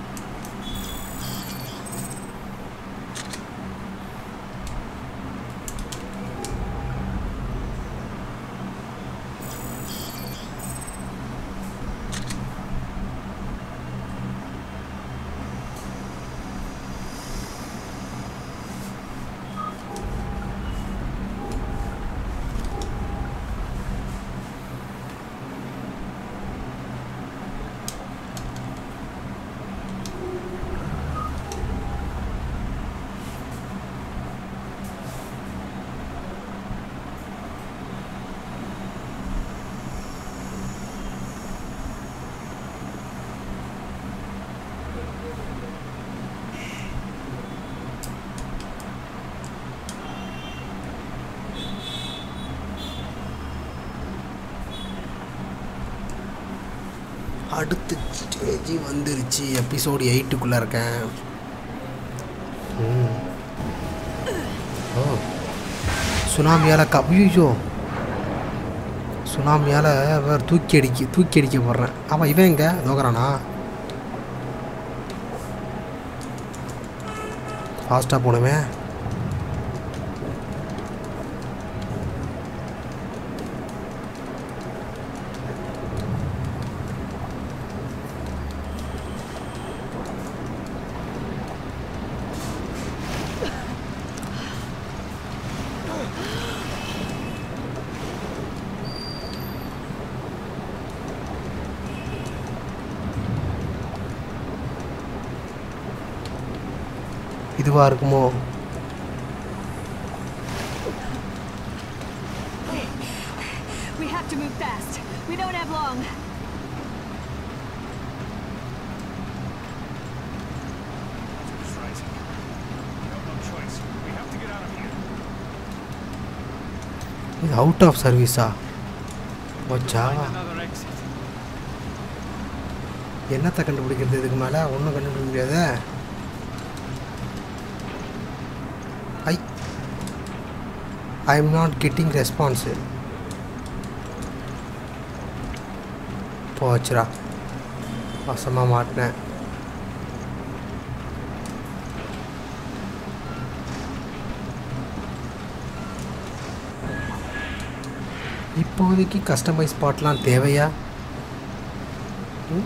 அடுத்த ஸ்டேஜ் வந்துருச்சு எபிசோடு எயிட்டுக்குள்ளே இருக்கேன் ம். ஓ சுனாமியால் கவியோ சுனாமியால் வேறு தூக்கி அடிக்க தூக்கி அடிக்க போடுறேன் ஆமாம் இவன் எங்க நோக்கறானா ஃபாஸ்ட்டாக போனவே இதுவாக இருக்குமோ We have to move fast. We don't have long. It's rising. We have no choice. We have to get out of here. இது அவுட் ஆஃப் சர்வீஸா போச்சா Find another exit. என்னத்தை கண்டுபிடிக்கிறது இதுக்கு மேலே ஒன்றும் கண்டுபிடிக்க முடியாதே I I am not getting response போச்சுடா வசமாக மாட்டினேன் இப்போதைக்கு கஸ்டமைஸ் பாட்லாம் தேவையா ம்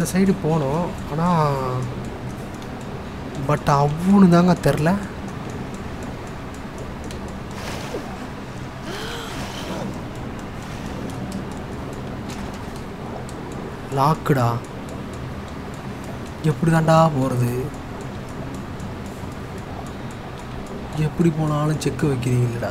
அந்த சைடு போனோம் ஆனால் பட் அவ்வளோ தாங்க தெரில லாக்குடா எப்படி தாண்டா போகிறது எப்படி போனாலும் செக்கு வைக்கிறீங்களடா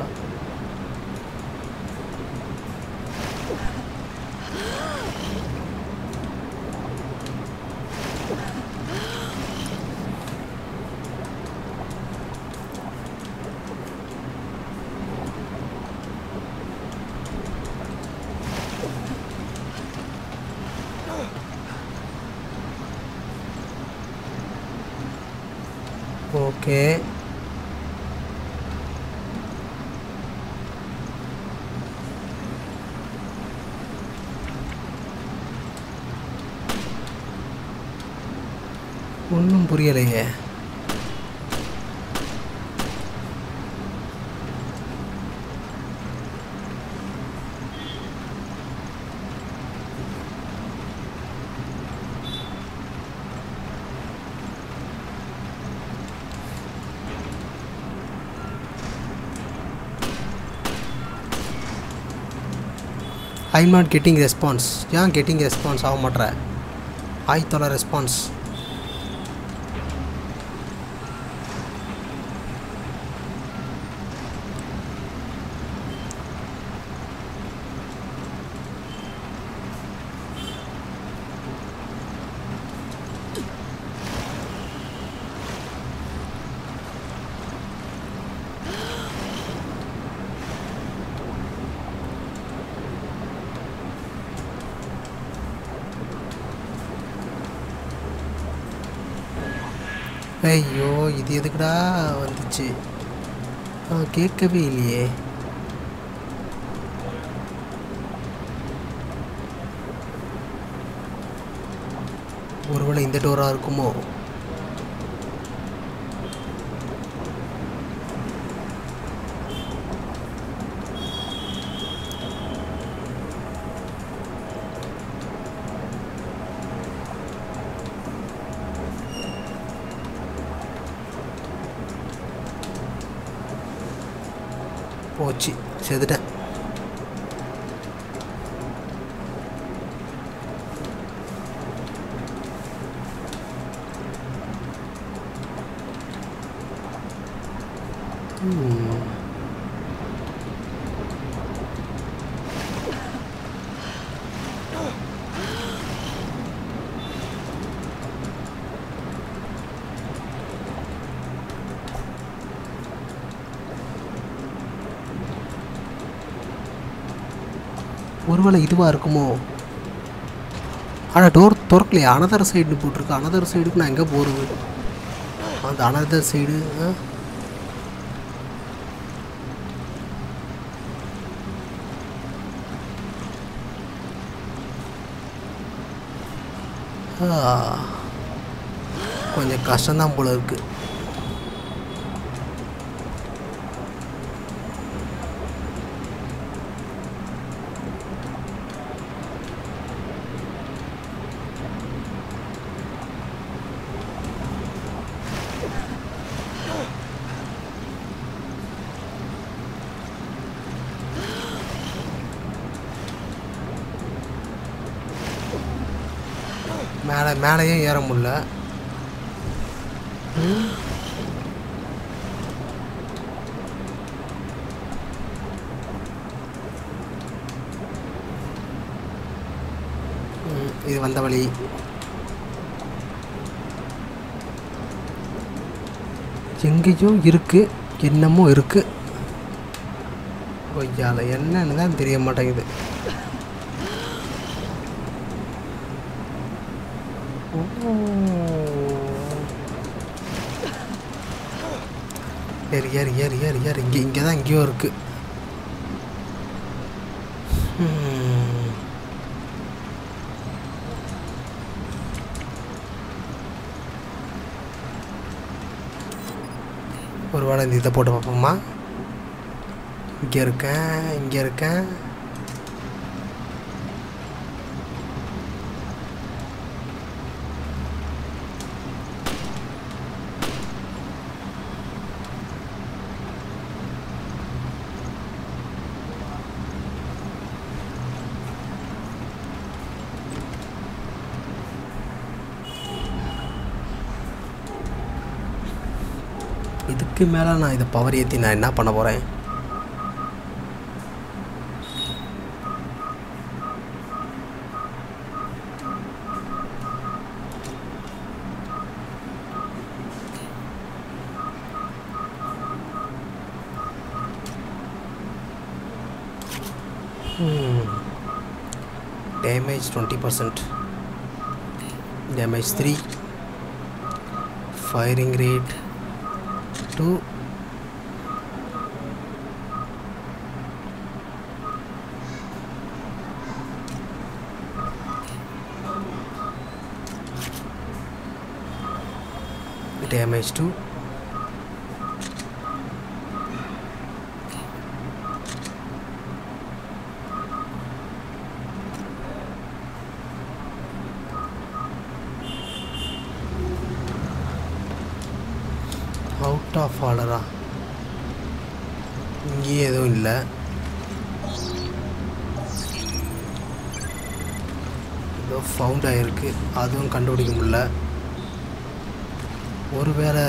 ஓகே ஒன்றும் புரியலையே ஐ நாட் கெட்டிங் ரெஸ்பான்ஸ் ஏன் கெட்டிங் ரெஸ்பான்ஸ் ஆக மாட்ற ஆய் தொலை ரெஸ்பான்ஸ் ஐயோ இது எதுக்குடா வந்துச்சு ஆ கேட்கவே இல்லையே ஒருவேளை இந்த டோராக இருக்குமோ போச்சு செதுட்டேன் ம். ஒருவேளை இதுவாக இருக்குமோ ஆனால் டோர் திறக்கலையா அனதர் சைடு போட்டிருக்கு அனதர் சைடுக்கு நான் எங்கே போகிறது அந்த அனதர் சைடு கொஞ்சம் கஷ்டம்தான் போல இருக்கு மேலே மேலேயும் ஏற முடியல ம். ம், இது வந்த வழி எங்கேயோ இருக்கு என்னமோ இருக்கு கொய்யால என்னன்னு தான் தெரிய மாட்டேங்குது ஏறு ஏறு ஏறு ஏறு ஏறு இங்கே இங்கே தான் எங்கேயோ இருக்கு ம். ஒரு வேளை இந்த இதை போட்டு பார்ப்போமா இங்கே இருக்கேன் இங்கே இருக்கேன் இதுக்கு மேலே நான் இதை பவர் ஏற்றி நான் என்ன பண்ண போகிறேன் damage twenty percent damage three firing rate two damage 2 out of ஆர்டரா இங்கேயும் எதுவும் இல்லை ஏதோ ஃபவுண்ட் ஆகிருக்கு அதுவும் கண்டுபிடிக்க முடியல ஒருவேளை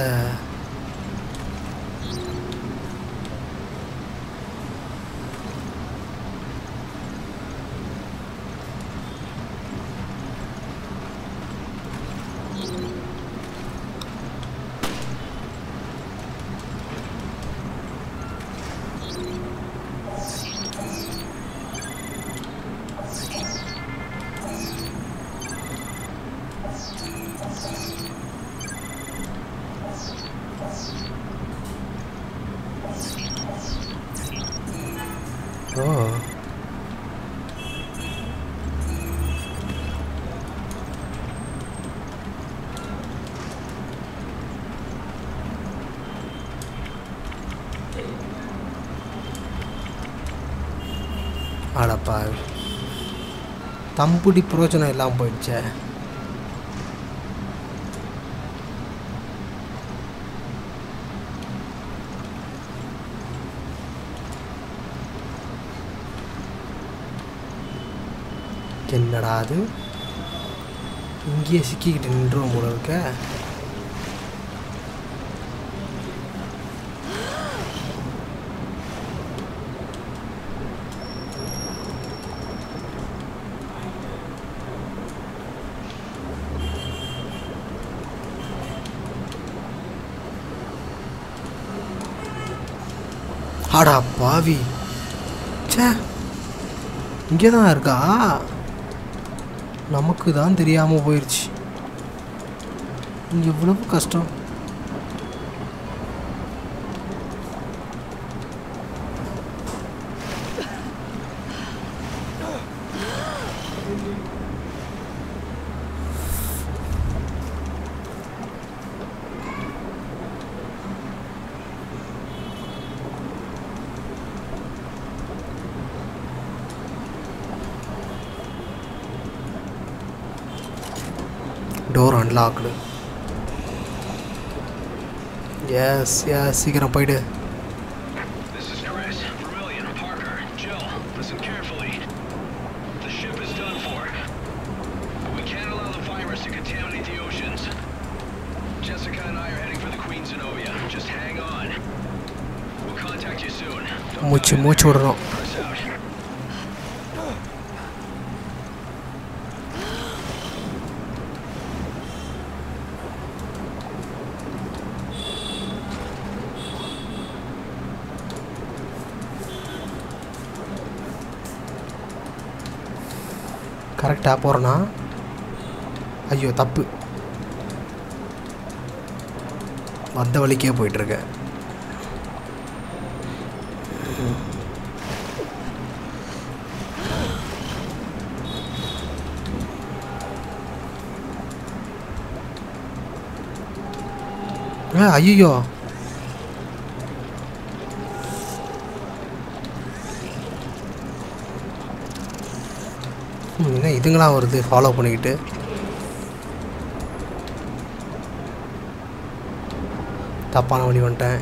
ஓ அடப்பா தம்புடி பிரயோஜனம் இல்லாமல் போயிடுச்சே என்னடா அது இங்கேயே சிக்கிக்கிட்டு நின்றுவோம் போல இருக்க ஆடா பாவி ச்சே இங்கே தான் இருக்கா நமக்கு தான் தெரியாமல் போயிடுச்சு இங்கே எவ்வளவு கஷ்டம் டோர் அன்லாக்டு எஸ் எஸ் சீக்கிரம் போயிடு This is Chris, Vermillion, Parker, Jill. Listen carefully. The ship is done for. We can't allow the virus to contaminate the oceans. Jessica and I are heading for the Queen Zenobia. Just hang on. We'll contact you soon. Don't மூச்சு go மூச்சு விடணும் Chris out. கரெக்டாக போகிறேன்னா ஐயோ தப்பு வந்த வழிக்கே போயிட்டுருக்கேன் ஆ ஐயோ என்ன இதுங்களாம் வருது ஃபாலோ பண்ணிக்கிட்டு தப்பான வழி வந்துட்டேன்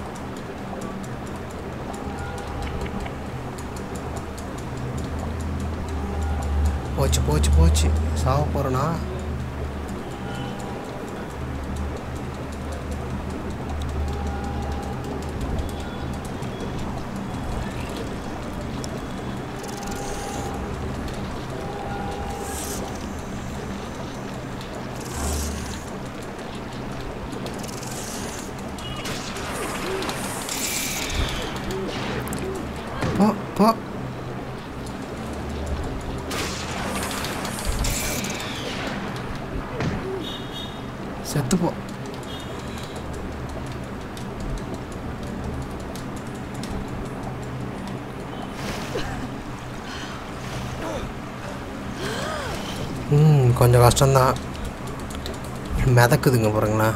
போச்சு போச்சு போச்சு சாவ போகிறேனா செத்துப்போ ம் கொஞ்சம் கஷ்டம்தான் மிதக்குதுங்க பாருங்களேன்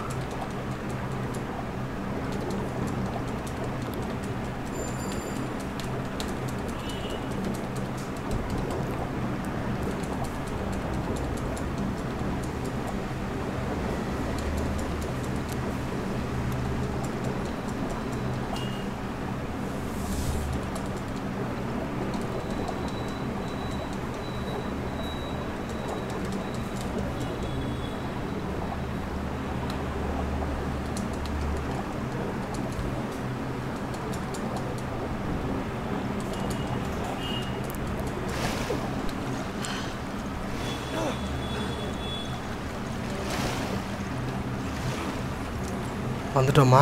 வந்துட்டோமா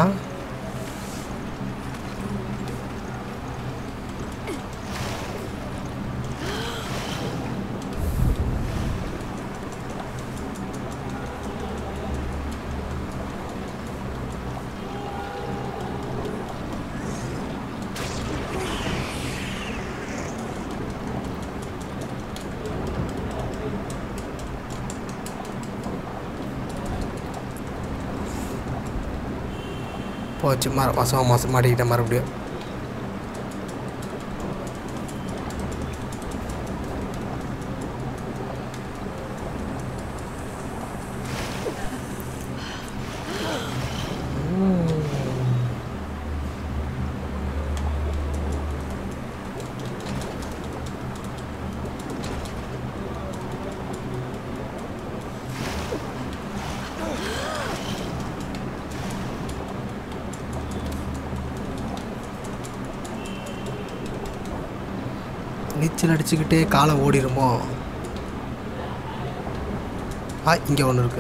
போச்சு மர வசம் மாதம் மாட்டிக்கிட்டேன் மறுபடியும் நீச்சல் அடிச்சுக்கிட்டே காலம் ஓடிருமோ ஆ இங்கே ஒன்று இருக்கு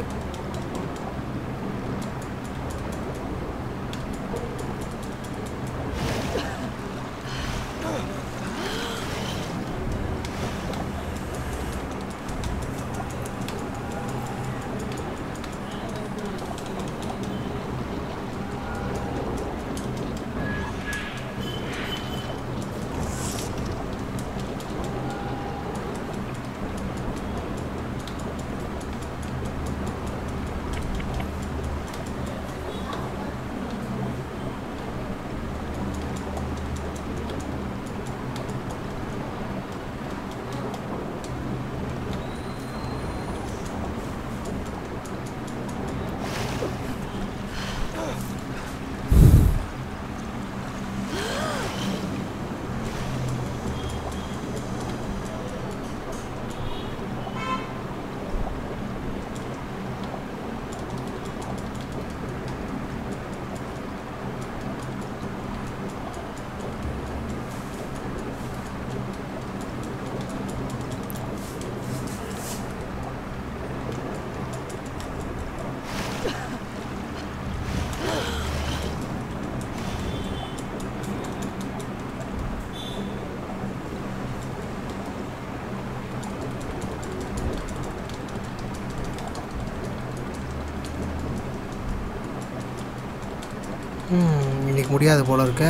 ம், இன்னைக்கு முடியாது போல இருக்க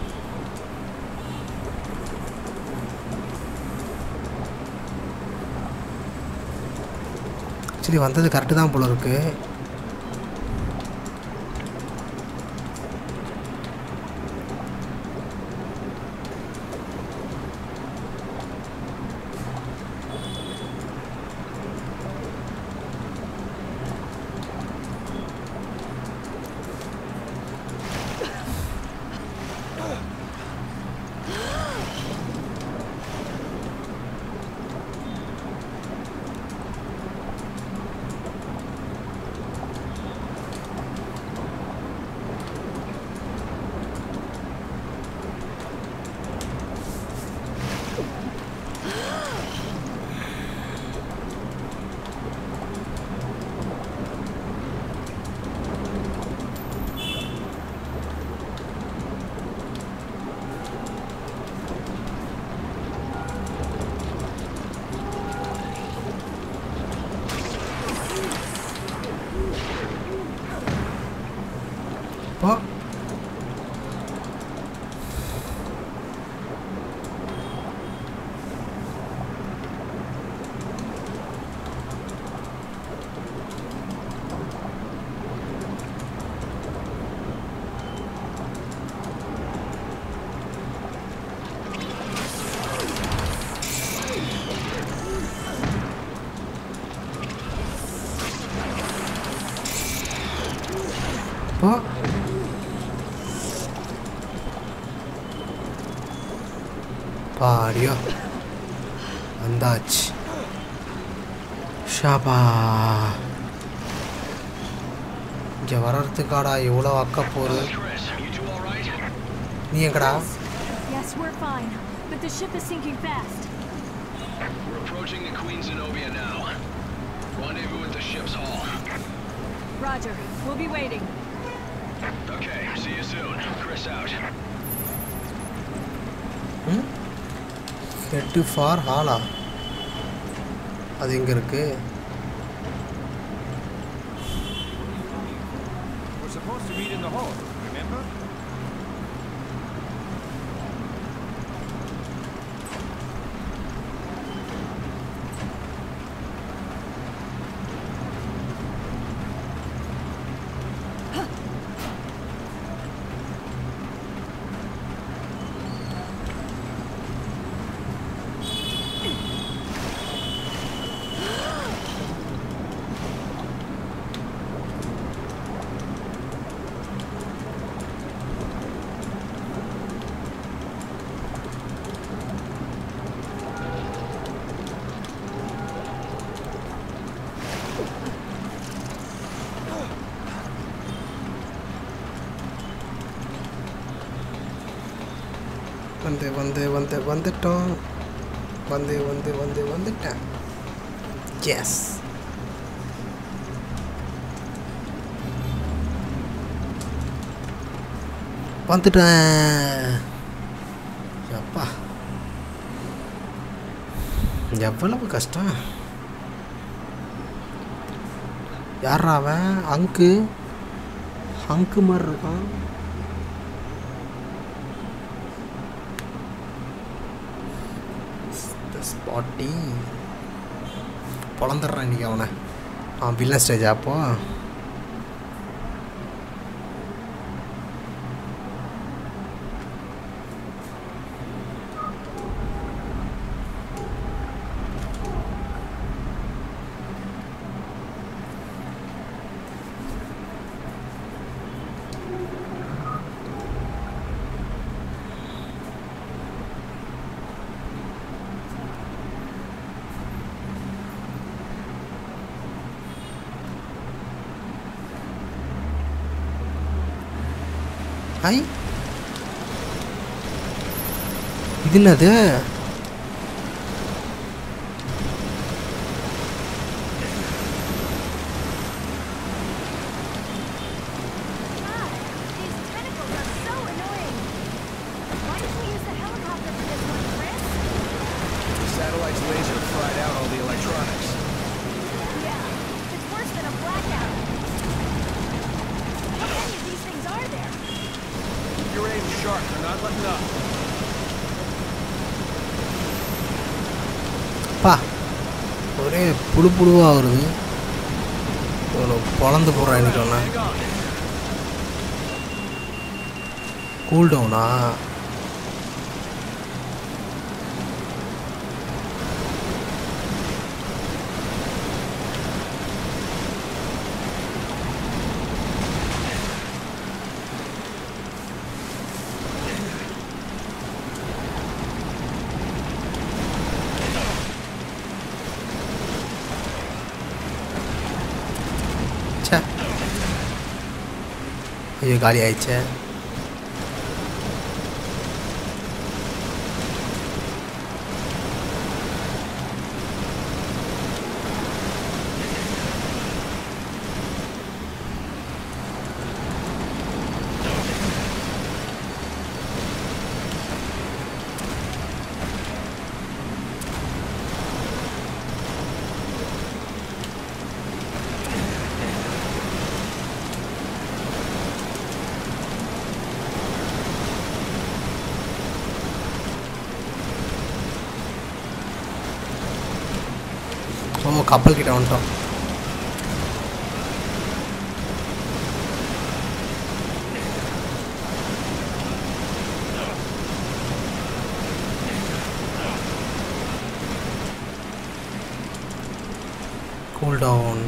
சரி வந்தது கரெக்டு தான் போல இருக்கு போ போ பாடியோ வந்தாச்சு ஷாபா இங்கே வர்றதுக்காடா எவ்வளோ அக்க போகுது Chris, you two all right? நீ எங்கடா Yes, we're fine. But the ship is sinking fast. We're approaching the Queen Zenobia now. Rendezvous at the ship's hull. Roger. We'll be waiting. Okay, see you soon. Chris out. Head for ஹாலா அது எங்கே இருக்கு We're supposed to meet in the hall, remember? வந்து வந்து வந்து வந்துட்டோம் வந்து வந்து வந்து வந்துட்டேன் எஸ் வந்துட்டேன் அப்பா எவ்வளவு கஷ்டம் யாரா அவன் அங்கு அங்கு மாதிரி இருக்கான் ஸ்பாட்டி பொழந்துடுறான் இன்னைக்கு அவனை அவன் வில்லன் ஸ்டேஜ் அப்போ ஐ இது என்னது God, these tentacles are so annoying. Why didn't we use the helicopter for this one, Chris? The satellite's laser fried out all the electronics. Yeah, it's worse than a blackout. How many of these things are there? Keep your aim sharp, they're not letting up. பா ஒரே புழு புழுவாக வருது இவ்வளோ பொழந்து போடுறான் இன்னைக்கு அவனை Hang on. கூல் டவுனா ச்சே ஐயோ காலி ஆயிடுச்சே கப்பல் கிட்ட வந்துட்டோம் கூல் டவுன்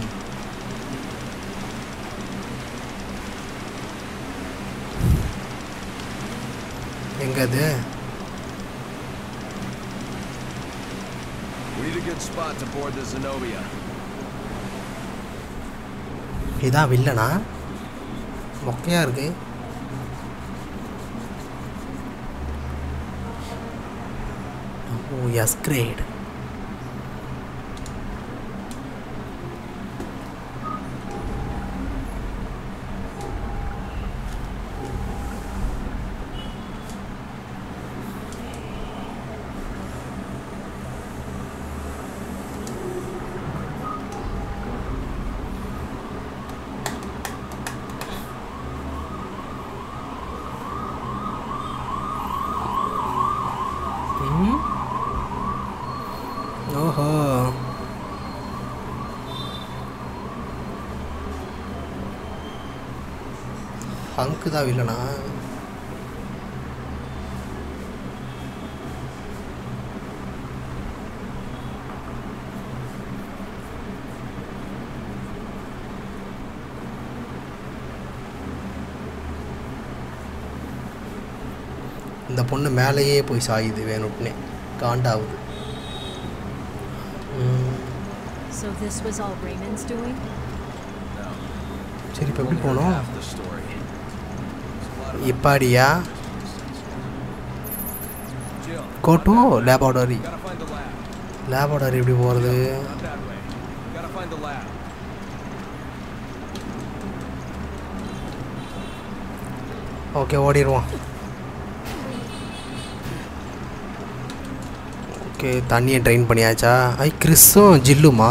எங்க அது We need a good spot to board the Zenobia. இதான் வில்லனா மொக்கையா இருக்கு ஓ எஸ் கிரேட் ம் ஓஹோ ஹங்கு தான் வில்லனா இந்த பொண்ணு மேலேயே போய் சாயுது வேணும்னே காண்டாவுது ம், So this was all Raymond's doing? சரி இப்போ எப்படி போகணும் Half the story. இப்பாடியா Jill, கோட்டோ லேபாடரி gotta find the lab. லேபாடரி எப்படி போகிறது Not that way. Gotta find the lab. Okay ஓடிடுவோம் ஓகே தண்ணியை ட்ரைன் பண்ணியாச்சா ஐ கிறிஸும் ஜில்லுமா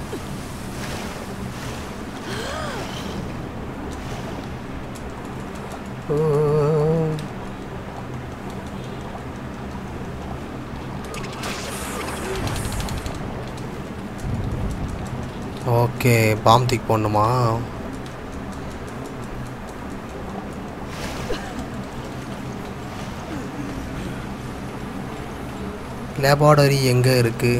ஓ. ஓகே பாம் தூக்கி போடணுமா லேபாடரி எங்கே இருக்குது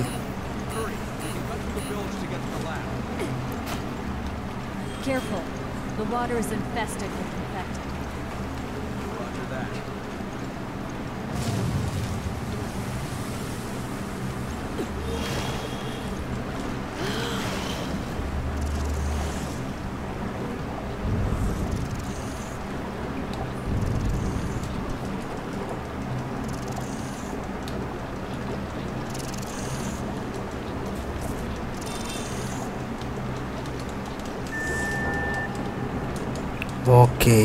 Careful. The water is infested with infected. Roger that. Okay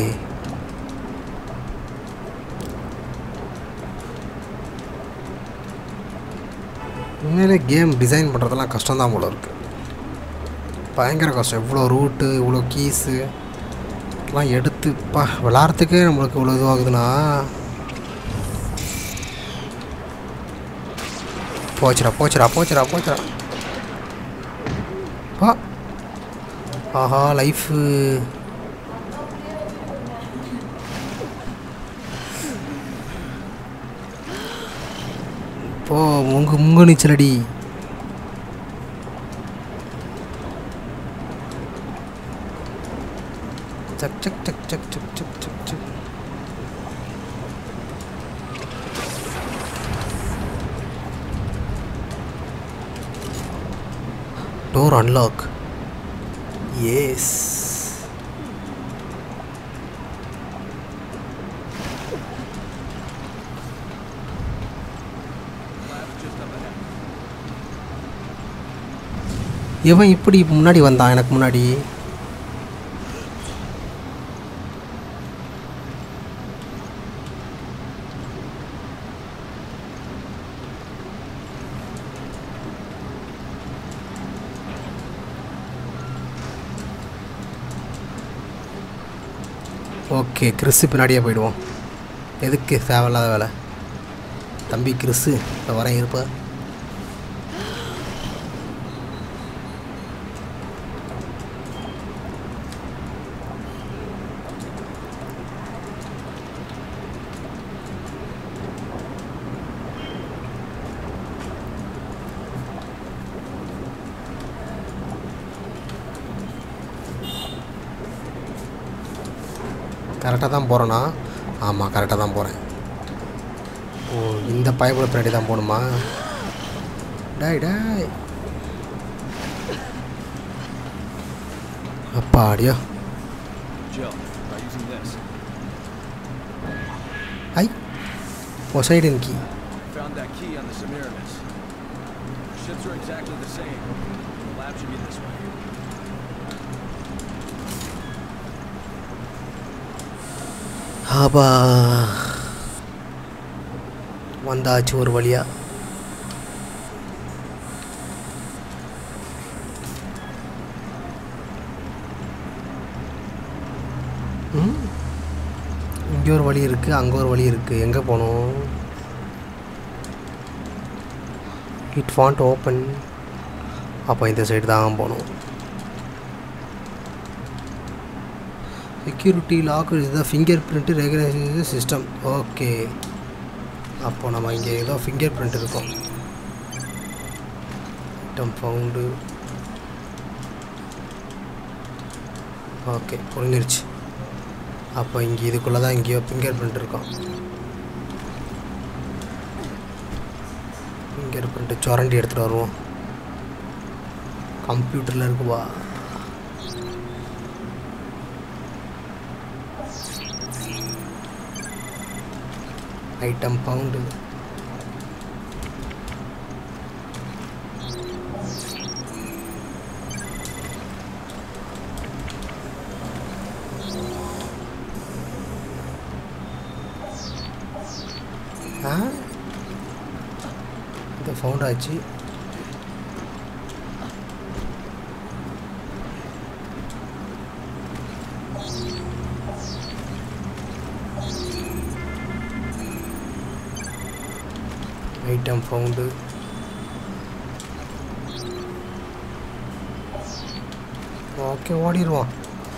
உண்மையிலே கேம் டிசைன் பண்ணுறதெல்லாம் கஷ்டம்தான் போல இருக்கு பயங்கர கஷ்டம் இவ்வளோ ரூட்டு இவ்வளோ கீஸு எல்லாம் எடுத்து பா விளாட்றதுக்கே நம்மளுக்கு இவ்வளோ இதுவாகுதுன்னா போச்சுடா போச்சுடா போச்சுடா போச்சுடா ஆ ஆஹா லைஃபு போ முங்கு முங்கு நீச்சலடி சக் சக் சக் சக் சக் சக் சக் சக் டோர் அன்லாக் எஸ் இவன் இப்படி முன்னாடி வந்தான் எனக்கு முன்னாடி ஓகே கிறிஸு பின்னாடியே போயிடுவோம் எதுக்கு தேவையில்லாத வேலை தம்பி கிறிஸு இப்போ வரேன் இருப்பா கரெக்டாக தான் போகிறேனா ஆமாம் கரெக்டாக தான் போகிறேன் ஓ இந்த பயப்பட பின்னாடி தான் போகணுமா டாய் டாய் அப்பாடியோ Jill, try using this. ஐ Poseidon key Found that key on the Semiramis. Ships are exactly the same. The lab should be this way. ஆபா வந்தாச்சு ஒரு வழியா ம் இங்கே ஒரு வழி இருக்குது அங்கே ஒரு வழி இருக்குது எங்கே போகணும் இட் வாண்ட் ஓப்பன் அப்போ இந்த சைடு தான் போகணும் செக்யூரிட்டி லாக் இதுதான் fingerprint recognition system okay அப்போ நம்ம இங்கே ஏதோ ஃபிங்கர் பிரிண்ட் இருக்கும் ஐட்டம் ஃபவுண்டு ஓகே புரிஞ்சிருச்சு அப்போ இங்கே இதுக்குள்ளே தான் இங்கேயோ ஃபிங்கர் பிரிண்ட் இருக்கும் ஃபிங்கர் பிரிண்ட்டு சுரண்டி எடுத்துகிட்டு வருவோம் கம்ப்யூட்டரில் இருக்குவா ஐட்டம் பவுண்டு ஆ இது ஃபவுண்ட் ஆச்சு ஐட்டம் ஃபவுண்டு ஓகே ஓடிடுவோம்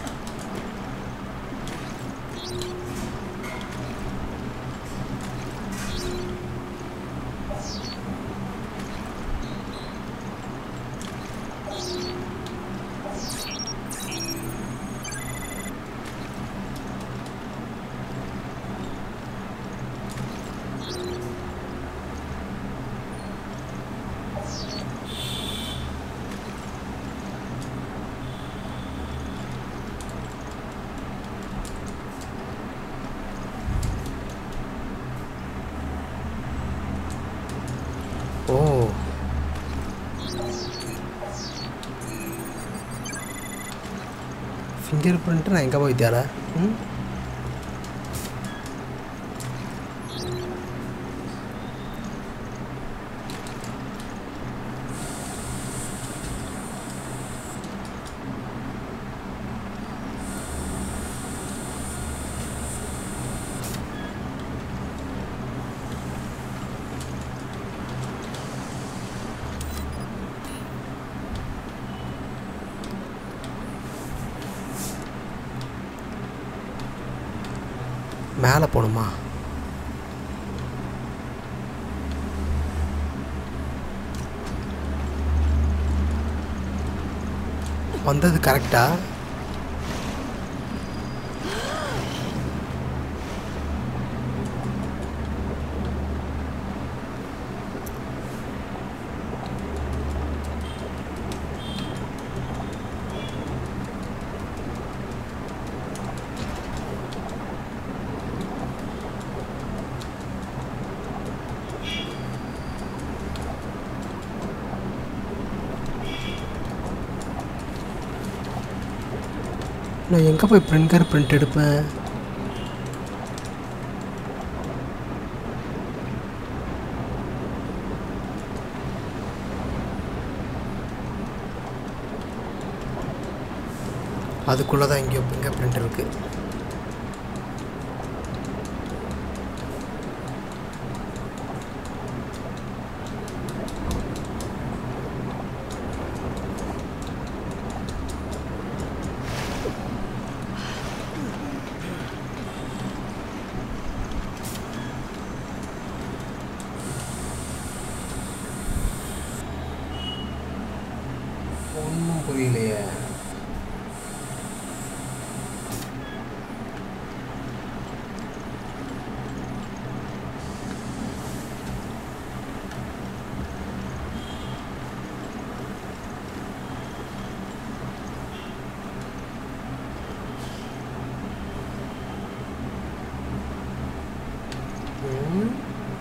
ஓ ஃபிங்கர் பிரிண்ட்டு நான் எங்கே போய் தேட ம் மேலே போகணுமா வந்தது கரெக்டா நான் எங்கே போய் பிரிண்டர் பிரிண்ட் எடுப்பேன் அதுக்குள்ளே தான் எங்கேயோ ஃபிங்கர் பிரிண்ட் இருக்குது ஒன்றும் புரியலையே ம்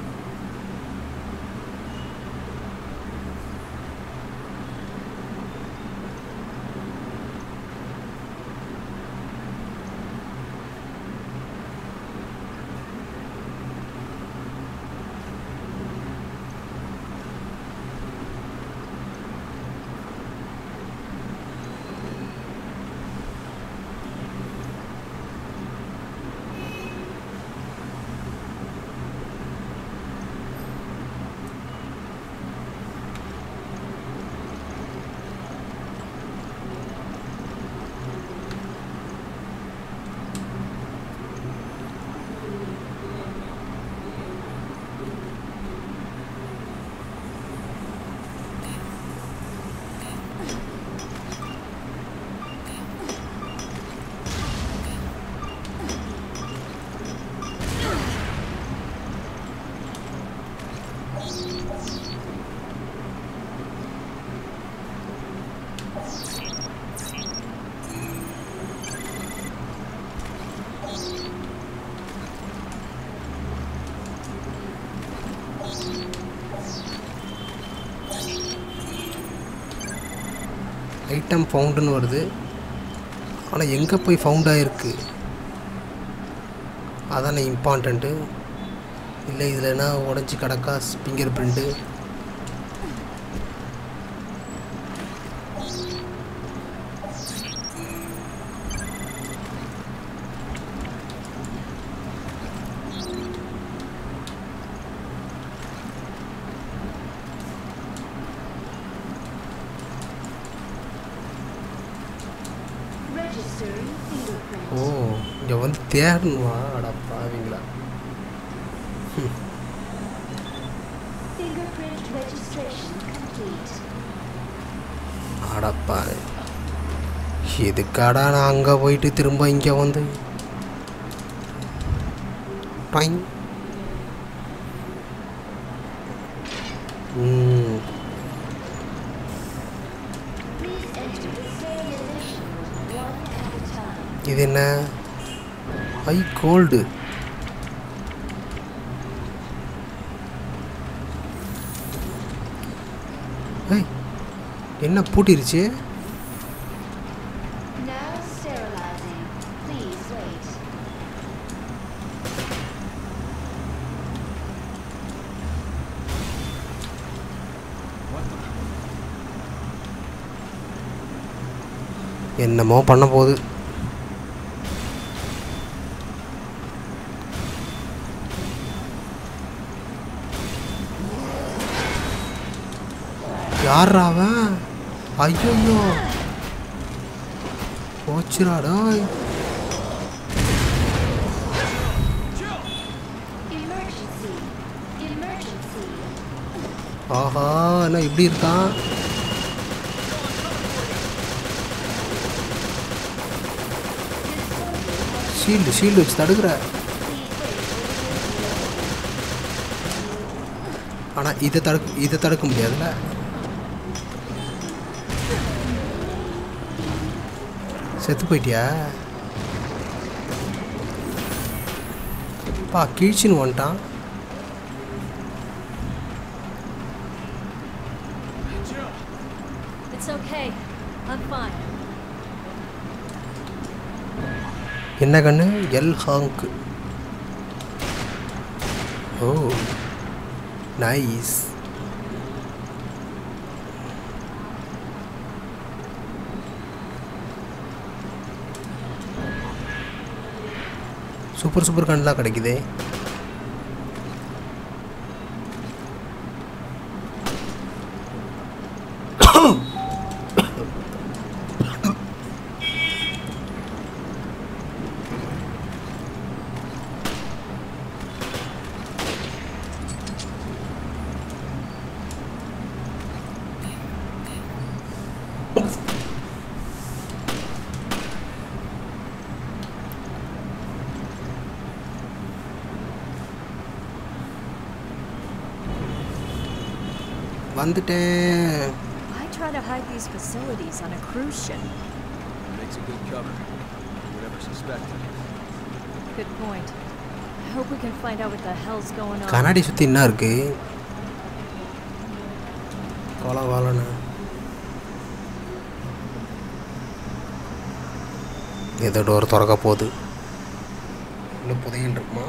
ஐட்டம் ஃபவுண்டுன்னு வருது ஆனால் எங்கே போய் ஃபவுண்ட் ஆகிருக்கு அதானே இம்பார்ட்டண்ட்டு இல்லை இதுலனா உடஞ்சி கிடக்கா ஃபிங்கர் பிரிண்ட்டு Registering fingerprint. ஓ இங்கே வந்து தேடணுமா அட பாவீங்களா Fingerprint registration complete. அடப்பா எதுக்காடா நான் அங்கே போயிட்டு திரும்ப இங்கே வந்து டாங். ம் Please enter the serialization one at a time. இது என்ன ஐ கோல்டு ஏய் என்ன பூட்டிருச்சு Now sterilizing. Please wait. என்னமோ பண்ண போகுது யார்ரா அவன் ஐயோ போச்சுராடா Emergency. Emergency. ஆஹா என்ன இப்படி இருக்கான் ஷீல்டு ஷீல்டு வச்சு தடுக்கிற ஆனால் இதை தடுக்க இதை தடுக்க முடியாதுல்ல செத்து போயிட்டியா பா கீழ்ச்சின்னு வந்துட்டான் It's okay. I'm fine. என்ன கண்ணு எல் ஹாங்க் ஓ நைஸ் சூப்பர் சூப்பர் கண்லாம் கிடைக்குதே வந்துட்டேன் Why try to hide these facilities on a cruise ship? Makes a good cover. You would ever suspect it. Good point. hope we can find out what the hell's going on. கண்ணாடி சுற்றி என்ன இருக்கு கொலை வாழன ஏதோ டோர் திறக்க போகுது இன்னும் புதையல் இருக்குமா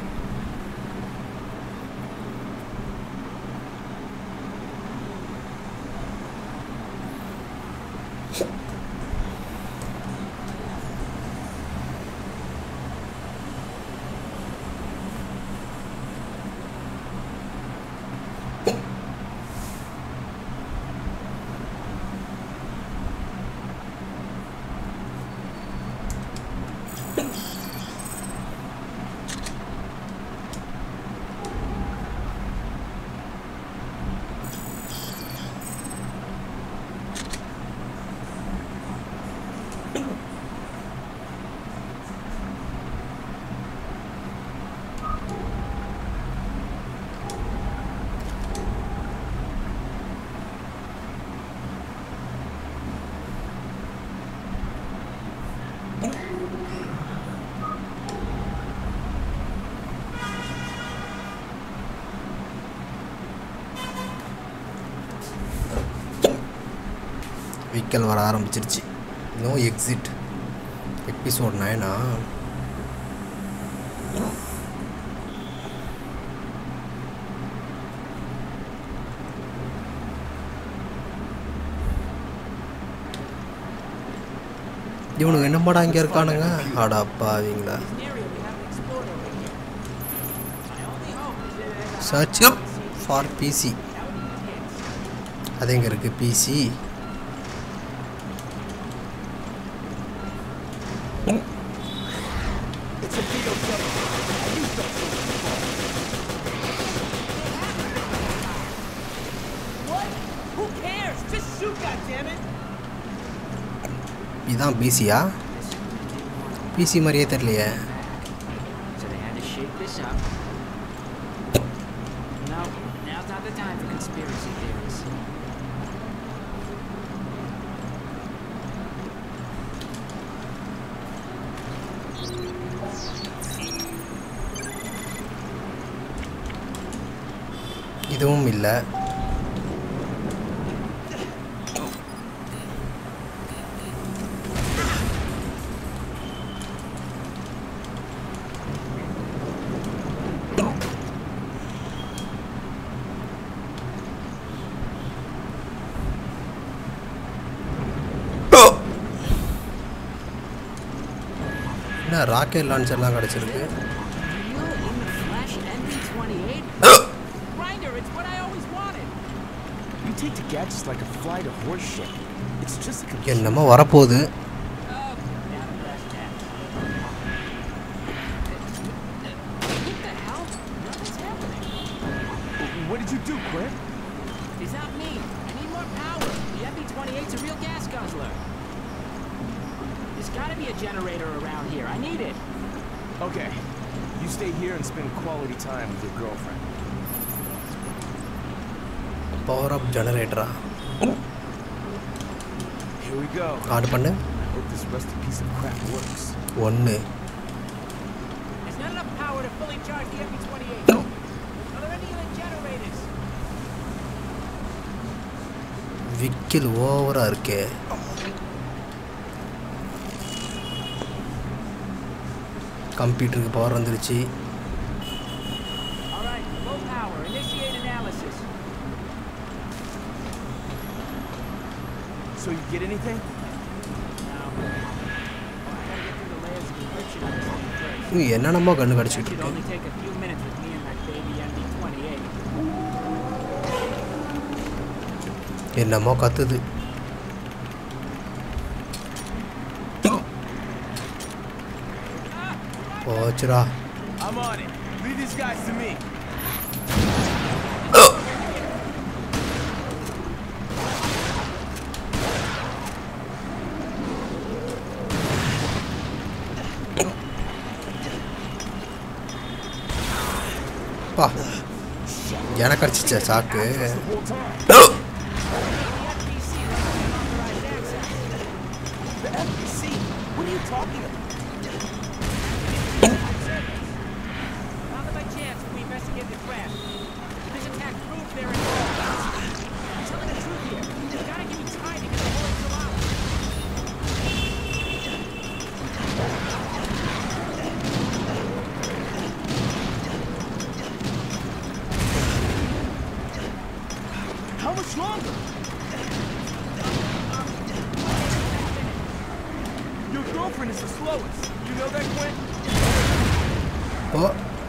விக்கல் வர ஆரம்பிச்சிருச்சு நோ எக்ஸிட் எபிசோட் நைனா இவனுக்கு என்னமாடா இங்கே இருக்கானுங்க ஆடா பாவீங்களா சர்ச் ஃபார் பிசி அது எங்கே இருக்குது PC Who cares? Just shoot, goddammit! இதான் பிசியா பிசி மாதிரியே தெரியலையே So they had to shake this up. No, now's not the time for conspiracy theories. இதுவும் இல்லை என்ன ராக்கெட் லான்ச்சர்லாம் கிடச்சிருக்கு Real in the flesh MB-28? Grinder, it's what I always wanted. You take to gadgets like a flight of horse shit. It's just like a என்னமோ வரப்போகுது Now to brass tacks. What the hell? Nothing's happening. What did you do, Quinn? It's not me. I need more power. The MB-28's a real gas guzzler. There's gotta be a generator around here. I need it. Okay. You stay here and spend quality time with your girlfriend. Power up ஜெனரேட்டரா Here we go. ஆட் பண்ணு I hope this rusty piece of crap works. ஒன்று There's not enough power to fully charge the MB-28. Are there any other generators? விக்கில் ஓவராக இருக்கே கம்ப்யூட்டருக்கு பவர் வந்துருச்சு All right, low power. Initiate analysis. So you get anything? Now, I gotta get through the layers of encryption on this thing first. இன்னும் என்னென்னமோ கண்ணு That கிடச்சிட்டு should இருக்கு only take a few minutes with me and that baby MB-28. என்னமோ கத்துது போச்சுடா I'm on it. Leave these guys to me. பா எனக்கு அடிச்சிச்சா சாக்கு The whole time. The FBC? What are you talking about? the slowest. You know that, Quinn? ஓ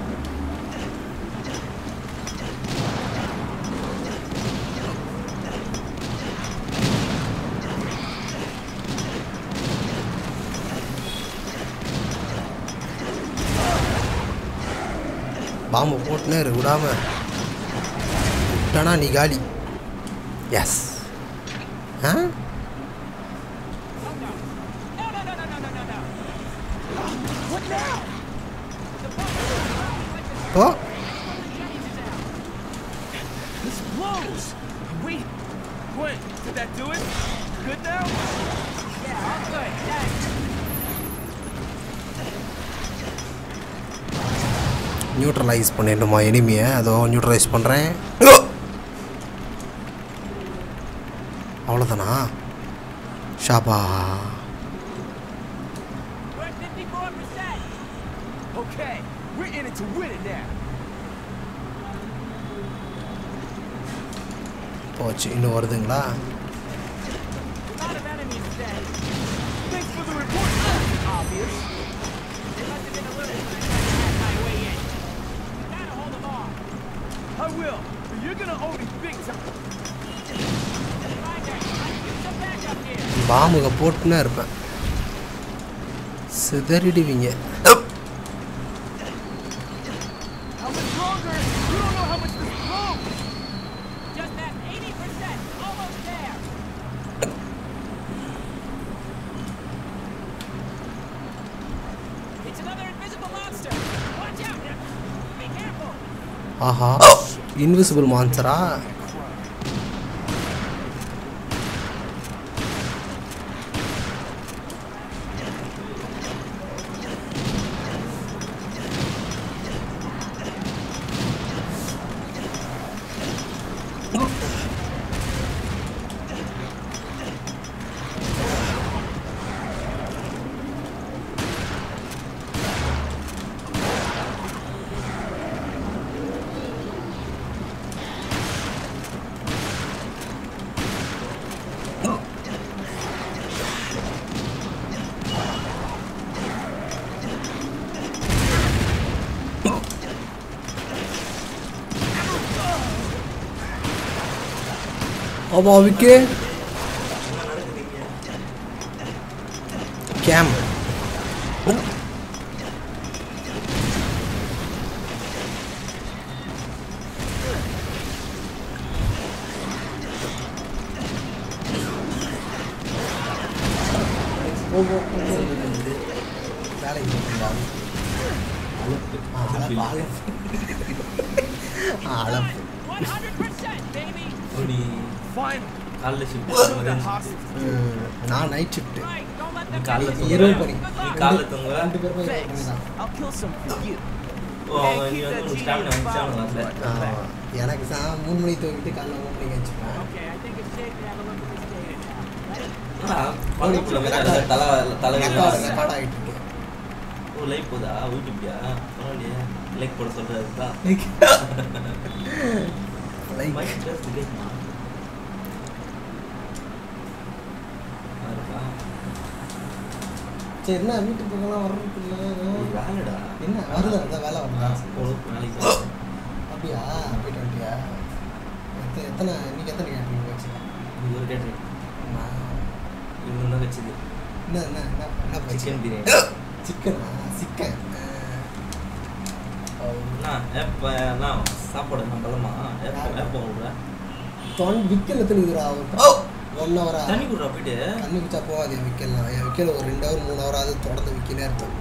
பாம்பு போட்டுனே இரு விடாம விட்டானா நீ காலி எஸ் ஆ ஓ This blows. Wait. Quinn, did that do it? Good now? Yeah, all good. Thanks. Neutralise பண்ணிடணுமா எனிமியை அதோ நியூட்ரலைஸ் பண்ணுறேன் அவ்வளோதானா ஷாபா We're at 54%. Okay, we're in it to win it now. போச்சு இன்னும் வருதுங்களா A lot of enemies dead. Thanks for the report. Obvious. They must have been a little when I tried to hack my way in. Gotta hold them off. I will. But you're gonna owe me big time. Finder, I can use some backup here. பாம்புக போட்டுனே இருப்பேன் சிதறிடுவீங்க How much longer? You don't know how much this blows. Just at 80%. Almost there. It's another invisible monster. Watch out. Be careful. ஆஹா இன்விசிபிள் மான்சரா ஆமா விக்கே கேம் வேலைக்கு அளப்பு 100%, baby. இப்படி Fine. காலைல shift This is the hostage. நான் night shift Right, don't let நீ them காலைல finish. இரவு தூங்குற பணி நீ காலைல தூங்குற ரெண்டு பேருமே இரவு பணி Thanks. தான் I'll kill some for you. ஓ அவங்க நீ வந்து உனக்கு ஸ்டாமினா வந்துச்சானு வரல ஆமா. எனக்கு சா மூணு மணிக்கு தூங்கிட்டு காலைல மூணு மணிக்கு வச்சுப்பேன் Okay, I think it's safe to have a look at this data now. Ready? ஆனா பக்கத்துல மாதிரி அதுல தலை தலைவலி ரெக்கார்டு ரெக்கார்ட் ஆகிட்டு இருக்கு ஓ லைக் போதா யூடியூப்யா பரவாயில்லையே லைக் போட சொல்றது தான் லைக் மைக் ஜஸ்ட் லைக்மா இருக்கா சரி என்ன வீட்டுக்கு பக்கம்லாம் வர்றது இல்லை வேலைடா என்ன வரல அதான் வேலை வரல பொழுது நாளைக்கு வரேன். அப்படியா போயிட்டு வந்துட்டியா எத்தனை எத்தனை இன்னைக்கு எத்தனை கேட்டீங்க வச்சு இது ஒரு கேட்டு இவங்க தான் வச்சது என்ன என்ன என்ன என்ன சிக்கன் பிரியாணி சிக்கனா சிக்கன் அண்ணா எப்போ அண்ணா சாப்பாடு நான் பலமா எப்போ எப்போ விட்ற தொன் விக்கல் எத்தனை இதுரா ஒன் ஹவரா தண்ணி குடுறா போயிட்டு தண்ணி குச்சா போகாது என் விக்கல்லாம் என் விக்கல் ஒரு ரெண்டு ஹவர் மூணு ஹவர் அது தொடர்ந்து விக்கினே இருக்கும்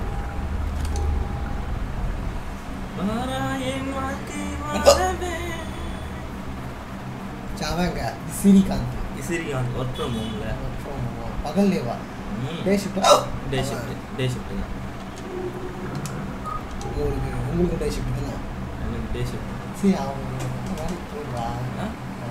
வாரா என் வாழ்க்கை வாழவே சாவாங்க சிரிகாந்த் இசிரிகாந்த் ஒர்க் ஃப்ரம் ஹோம்ல பகல்லேவா day shift day shift day shift தான் உங்களுக்கு உங்களுக்கு டே ஷிஃப்ட் தானே எனக்கு டே ஷிஃப்ட் சரி அவங்க வேலைக்கு போடுவா ஆ?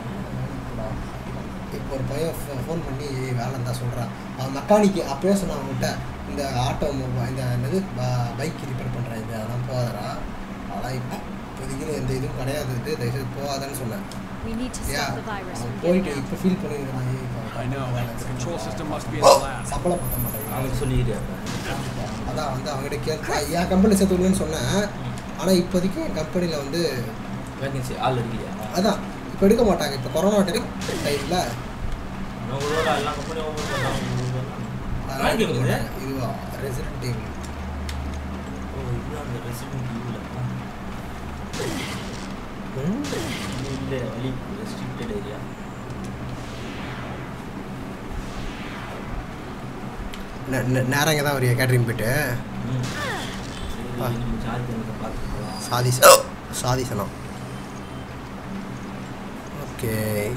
இப்போ ஒரு பையன் ஃபோன் பண்ணி வேலை இருந்தால் சொல்கிறான் அவன் மெக்கானிக்கு அப்பயே சொன்னான் அவன்கிட்ட இந்த ஆட்டோ இந்த என்னது பைக் ரிப்பேர் பண்ணுறேன் இது அதெல்லாம் போதரா அதெல்லாம் இப்போ இப்போதைக்கு எந்த இதுவும் கிடையாது இது தயவுசெய்து போகாதன்னு சொன்னேன் We need to யா stop the virus அவன் from போயிட்டு getting out. இப்போ ஃபீல் பண்ணியிருக்கான் ஏய், இப்ப I know. The control system must be in the lab. சம்பளம் பத்த மாட்டேங்குது அவனுக்கு சொல்லிக்கிறியா அதான் வந்து அவங்ககிட்ட கேட்டு என் கம்பெனி சேர்த்து விடுங்கன்னு சொன்னேன் ஆனால் இப்போதைக்கு என் கம்பெனியில் வந்து வேகன்சி ஆள் இருக்கலையா அதான் இப்போ எடுக்க மாட்டாங்க இப்போ கொரோனா டைம் டைமில் உங்களோட எல்லா கம்பெனியும் ஓப்பன் பண்ணாங்க அதனால் கேம் இது இதுவா ரெசிடென்ட் டைம் ஓ இதுதான் அந்த ரெசிடென்ட் ஈவில் இல்லை வழி ரெஸ்ட்ரிக்டட் ஏரியா நேரம் இங்கே தான் வரியா கேட்ரிங் போயிட்டு ம் சரி நம்ம சார்ஜ் எனக்கு பார்த்துக்கலாம் சாதி சாதிசனம் ஓகே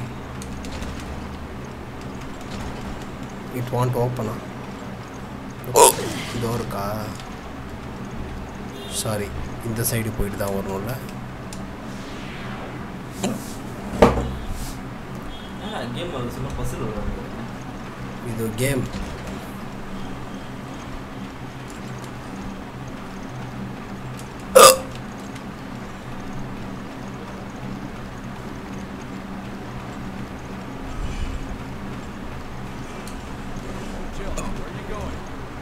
இட் வாண்ட் ஓப்பனா இதோ இருக்கா சாரி இந்த சைடு போயிட்டு தான் வரணும்ல கேம் வருது சொன்னால் பசில் வருவாங்க இது game Jill, where are you going?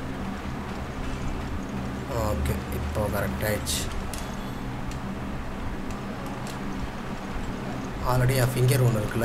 Okay இப்போ கரெக்ட் ஆயிடுச்சு ஆல்ரெடி என் ஃபிங்கர் ஒன்று இருக்குல்ல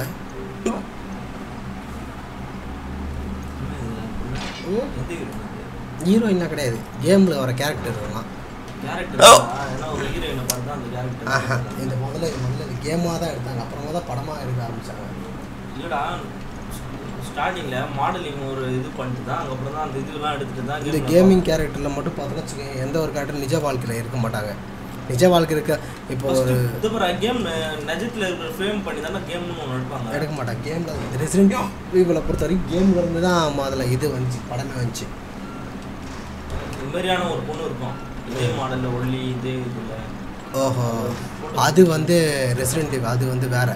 எந்த ஹீரோயின்லாம் கிடையாது கேமில் வர கேரக்டர் இதெல்லாம் கேரக்டர் ஏன்னா ஒரு ஹீரோயினை பார்த்து தான் அந்த ஆஹா கேரக்டர் இந்த முதல்ல முதல்ல இது கேமாக தான் எடுத்தாங்க அப்புறமா தான் படமாக எடுக்க ஆரம்பித்தாங்க இல்லைடா ஸ்டார்டிங்கில் மாடலிங் ஒரு இது பண்ணிட்டு தான் அதுக்கப்புறம் தான் அந்த இதுலாம் எடுத்துட்டு தான் இந்த game ல கேமிங் கேரக்டரில் மட்டும் பார்த்தோன்னு வச்சுக்கோங்க எந்த ஒரு கேரக்டர் நிஜ வாழ்க்கையில் இருக்க மாட்டாங்க நிஜ வாழ்க்கை இருக்க இப்போ First ஒரு இது பாரு கேம் நிஜத்தில் இருக்கிற ஃப்ரேம் பண்ணி தானே கேம்னு ஒன்று எடுப்பாங்க எடுக்க மாட்டாங்க கேமில் ரெசிடென்ட் இவளை பொறுத்த வரைக்கும் கேமில் இருந்து தான் அதில் இது வந்துச்சு படமே வந்துச்சு இது மாதிரியான ஒரு பொண்ணு இருக்கும் இதே மாடலில் ஒல்லி இதே இதில் ஓஹோ அது வந்து ரெசிடென்ட் அது வந்து வேற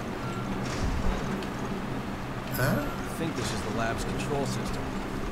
ஆ I think this is the lab's control system.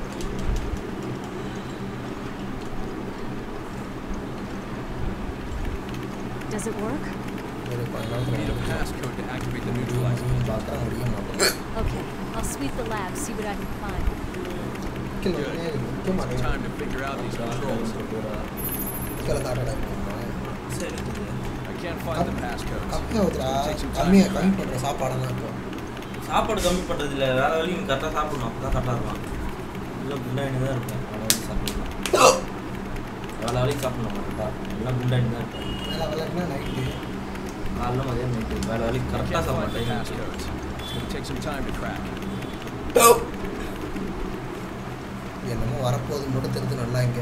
Does it work? ஒரு கொஞ்ச We need a நேரத்தில் passcode to activate the neutralizer. பார்த்தா முடிய மாட்டேன் Okay, I'll sweep the lab, see what I can find. கீழே வந்து நிற்க It's மாட்டேங்குது time to figure out these controls. கீழே காட்டடா சரி I can't find the passcodes. கம்மியாக ஊத்துறா Take some time கம்மியாக to கம்மி crack. பண்ணுற சாப்பாடெல்லாம் இப்போ சாப்பாடு கம்மி பண்ணுறது இல்லை வேற வரைக்கும் கரெக்டாக சாப்பிடணும் அப்போ தான் கரெக்டாக இருக்கும் இல்லை குண்டாயின்னு தான் இருக்கும் வேலை வரைக்கும் சாப்பிடணும் வேலை வரைக்கும் சாப்பிடணும் கரெக்டாக எல்லாம் குண்டாயின்னு தான் இருக்கும் வேலை வேலைன்னா நைட்டு காலைல மதியம் நைட்டு வேலை வரைக்கும் I கரெக்டாக can't find the சாப்பிட passcodes. It's going to take some time to crack. என்னமோ வரப்போகுது மட்டும் தெரிஞ்சு நல்லா இங்கே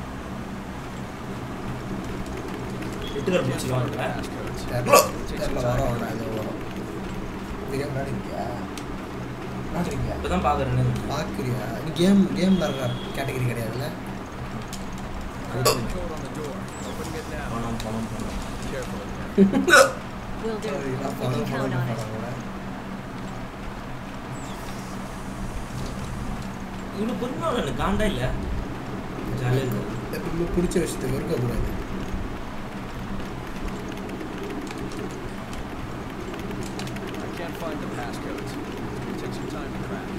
எட்டுக்கரை Can't find the பிடிச்சிக்கலாம் passcodes. தெரியல Take தெரியல some வரோம் time. வரோம் இது வரும் தெரியாம விளையாடுறியா விளையாடுறியா இப்போ தான் பார்க்குறேன்னு பார்க்குறியா நீ கேம் கேம் விளாட்ற கேட்டகரி கிடையாதுல்ல Grab the code on the door. Opening it now. பணம் பணம் பணம் Carefully. Will do. சரி, You நான் can பணம் count பணம் on it. பணம் இவ்வளோ பொறுமையாக எனக்கு காண்டா இல்லை ஜாலியாக இருக்குது எப்பவுமே பிடிச்ச விஷயத்துக்கு இருக்கக்கூடாது I can't find the passcodes. It's going to take some time to crack.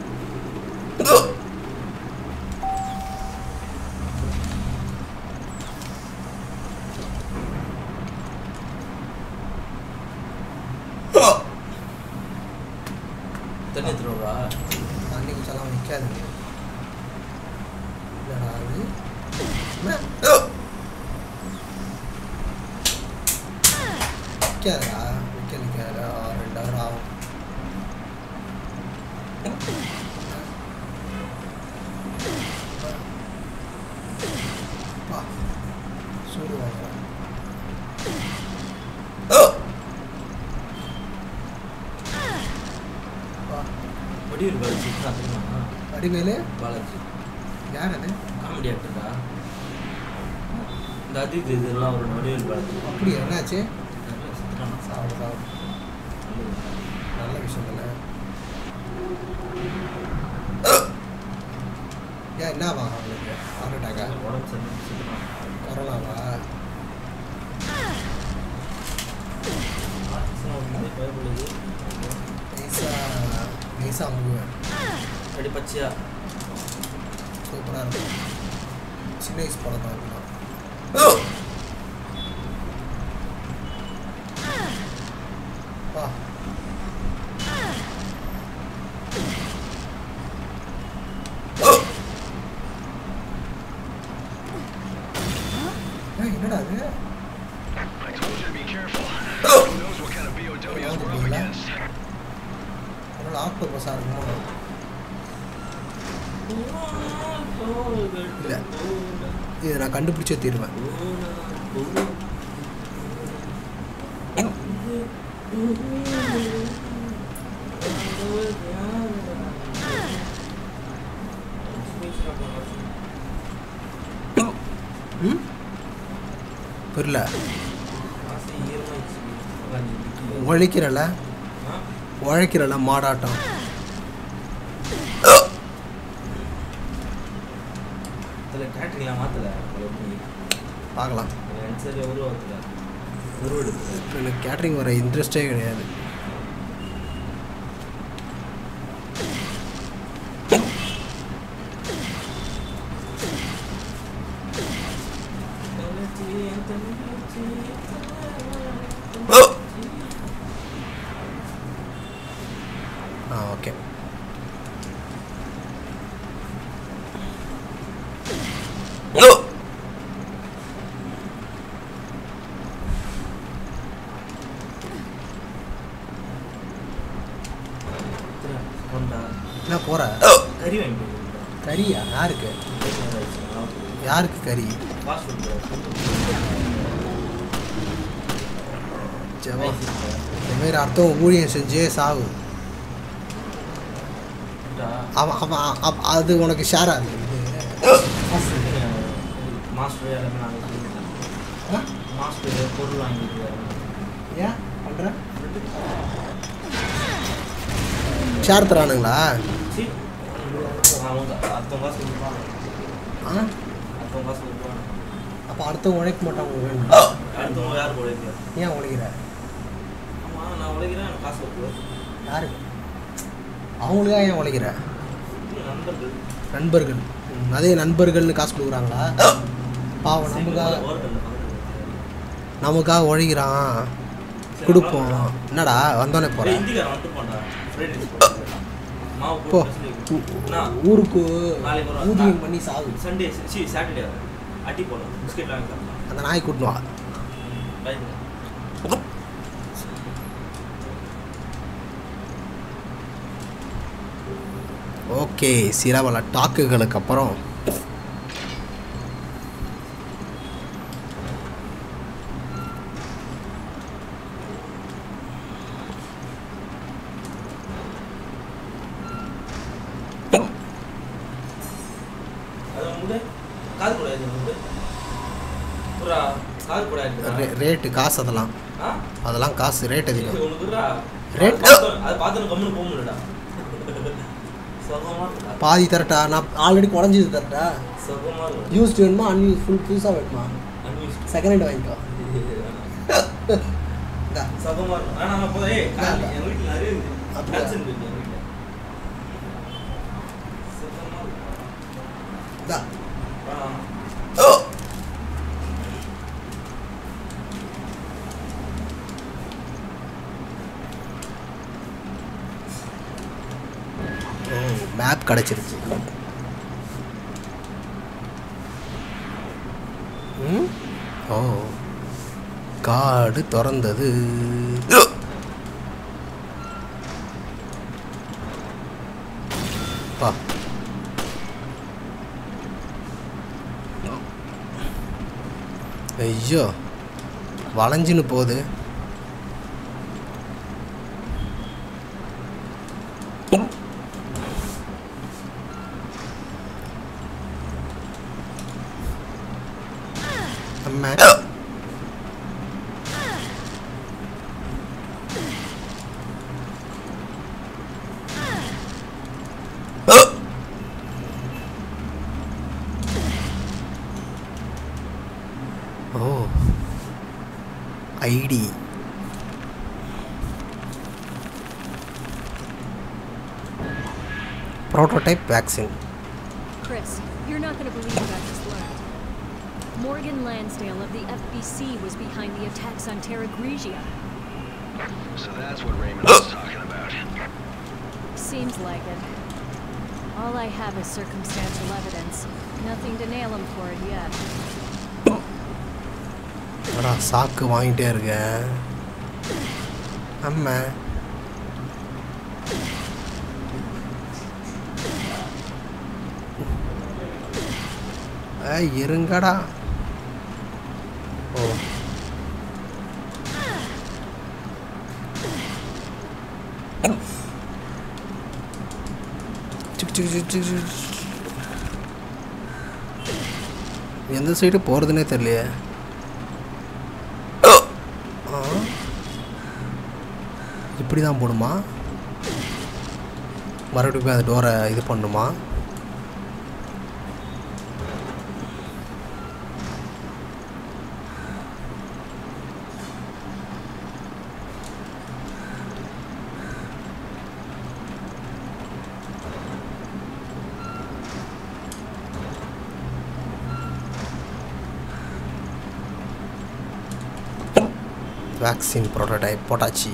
தண்ணி எடுத்துருவா தண்ணி குச்சாலாம் நிற்காது என்னடா அது நிற்காதா நிற்க நிற்காதா ரெண்டு ஹவர் ஆகும் பா, சூடு வாங்குறேன் பா, வடிவில் பாலாஜி தான் தெரியுமா வடிவேலு பாலாஜி யார் அது காமெடி ஆக்டரா இந்த அதித் இதெல்லாம் ஒரு வடிவில் பாலாஜி அப்படியா என்னாச்சு நல்லா சுத்துறானா? சாப்பிடு சாப்பிடு நல்லது. நல்ல விஷயம் தானே ஏன் என்னவா அவங்களுக்கு ஹார்ட் அட்டாக்கா உடம்பு சரியில்லை, சுத்துறான். கொரோனாவா பயப்படுது நைஸாக நைஸாக அமுகுவேன் அப்படி பச்சையா சூப்பராக இருக்கும் சின்ன வயசு படம் தான் இதெல்லாம். வா ஏய், என்னடா அது I told you to be careful. Who knows what kind of BOWs we're up against? அதனால ஆக்டோபஸாக இருக்குமோ இல்லை இதை நான் கண்டுபிடிச்சே தீருவேன் ம் புரியல உழைக்கிறல உழைக்கிறல மாடாட்டம் கேட்டரிங்லாம் மாத்தல பார்க்கலாம் சரி உருவத்தில் உருவெடுத்து எனக்கு கேட்ரிங் வர இன்ட்ரெஸ்டே கிடையாது ஆ ஓகே கொண்டா என்ன போகிற கறி வாங்கிட்டு வந்து கறியா யாருக்கு யாருக்கு கறி ஃபாஸ்ட் ஃபுட் ஜெபா இந்த மாதிரி அர்த்தம் ஊழியம் செஞ்சே சாவு அவன் அவன் அவ- அது உனக்கு ஷேர் ஆகுது மாஸ்டர் எல்லாமே நாங்கள் மாஸ்டர் பொருள் வாங்கிட்டு ஏன் பண்ணுற ஷேர் தரானுங்களா சரி அவங்க அர்த்தம் காசு கொடுப்பாங்க ஆ அர்த்தம் காசு கொடுப்பாங்க அப்போ அடுத்தவங்க உழைக்க மாட்டாங்க வேணும் அடுத்தவங்க யார் உழைக்கிறேன் ஏன் உழைக்கிற ஆமாம் நான் உழைக்கிறேன் எனக்கு காசு வருது யாருக்கு அவங்களுக்காக ஏன் உழைக்கிற இது நண்பர்கள் நண்பர்கள் ம், அதே நண்பர்கள்னு காசு கொடுக்குறாங்களா பாவம் நமக்காக ஹோட்டலில் நமக்காக உழைக்கிறான் கொடுப்போம் என்னடா வந்தோடனே போகிறேன் இந்திக்காரன் வந்துட்டு போண்டா ஃப்ரைட் மாவு போ போட்டு ஊ- நான் ஊருக்கு நாளைக்கு ஒரு ஊதியம் பண்ணி சாகு சண்டே சி சாட்டர்டே அட்டி போடணும் பிஸ்கெட் வாங்கி சாப்பிடலாம் அந்த நாய் கூட்டினு வா ரைட் ஓகே சில பல டாக்குகளுக்கு அப்புறம் அது முடி காது கூட இது முடி புறா காது கூட ரே- ரேட்டு காசு அதெல்லாம் ஆ அதெல்லாம் காசு ரேட் அதிகம் உனக்குறா Rate- அது பார்த்து கம்முன்னு போக முடியலடா சுகமா இருக்குடா பாதி தரட்டா நான் ஆல்ரெடி குறைஞ்சது தரட்டா சுகமா இருக்கும் யூஸ்டு வேணுமா அன்யூஸ் ஃபுல் புதுசாக வேணுமா அன்யூஸ்ட் செகண்ட் ஹேண்ட் வாங்கிக்கோ இந்தா. சுகமா இருக்கும் ஆனா நம்ம போய் ஏய் கால் இந்தா. என் வீட்டுல நிறைய இருக்கு அப்படியா? பிரச்சனை இருக்கு என் வீட்டுல சுகமா இருக்கும் இந்தா. ஆ மேப் கிடச்சிருச்சு ம் ஓ காடு திறந்தது பா ஐயோ வளைஞ்சுன்னு போகுது அம்மா ஓ ID prototype vaccine Chris, you're not going to believe what I just learned. Morgan Lansdale of the FBC was behind the attacks on Terra Grigia. So that's what Raymond was talking about. Seems like it. All I have is circumstantial evidence. Nothing to nail him for it yet. அடா சாக்கு வாங்கிட்டே இருக்கேன் ஆமா ஏய் இருங்கடா ஓ சிக் சிக் சிக் சிக் சிக். எந்த சைடு போகிறதுனே தெரியலையே ஆ. இப்படி தான் போடுமா மறுபடியும் போய் அந்த டோரை இது பண்ணுமா வேக்சின் ப்ரோட்டோடைப் போட்டாச்சு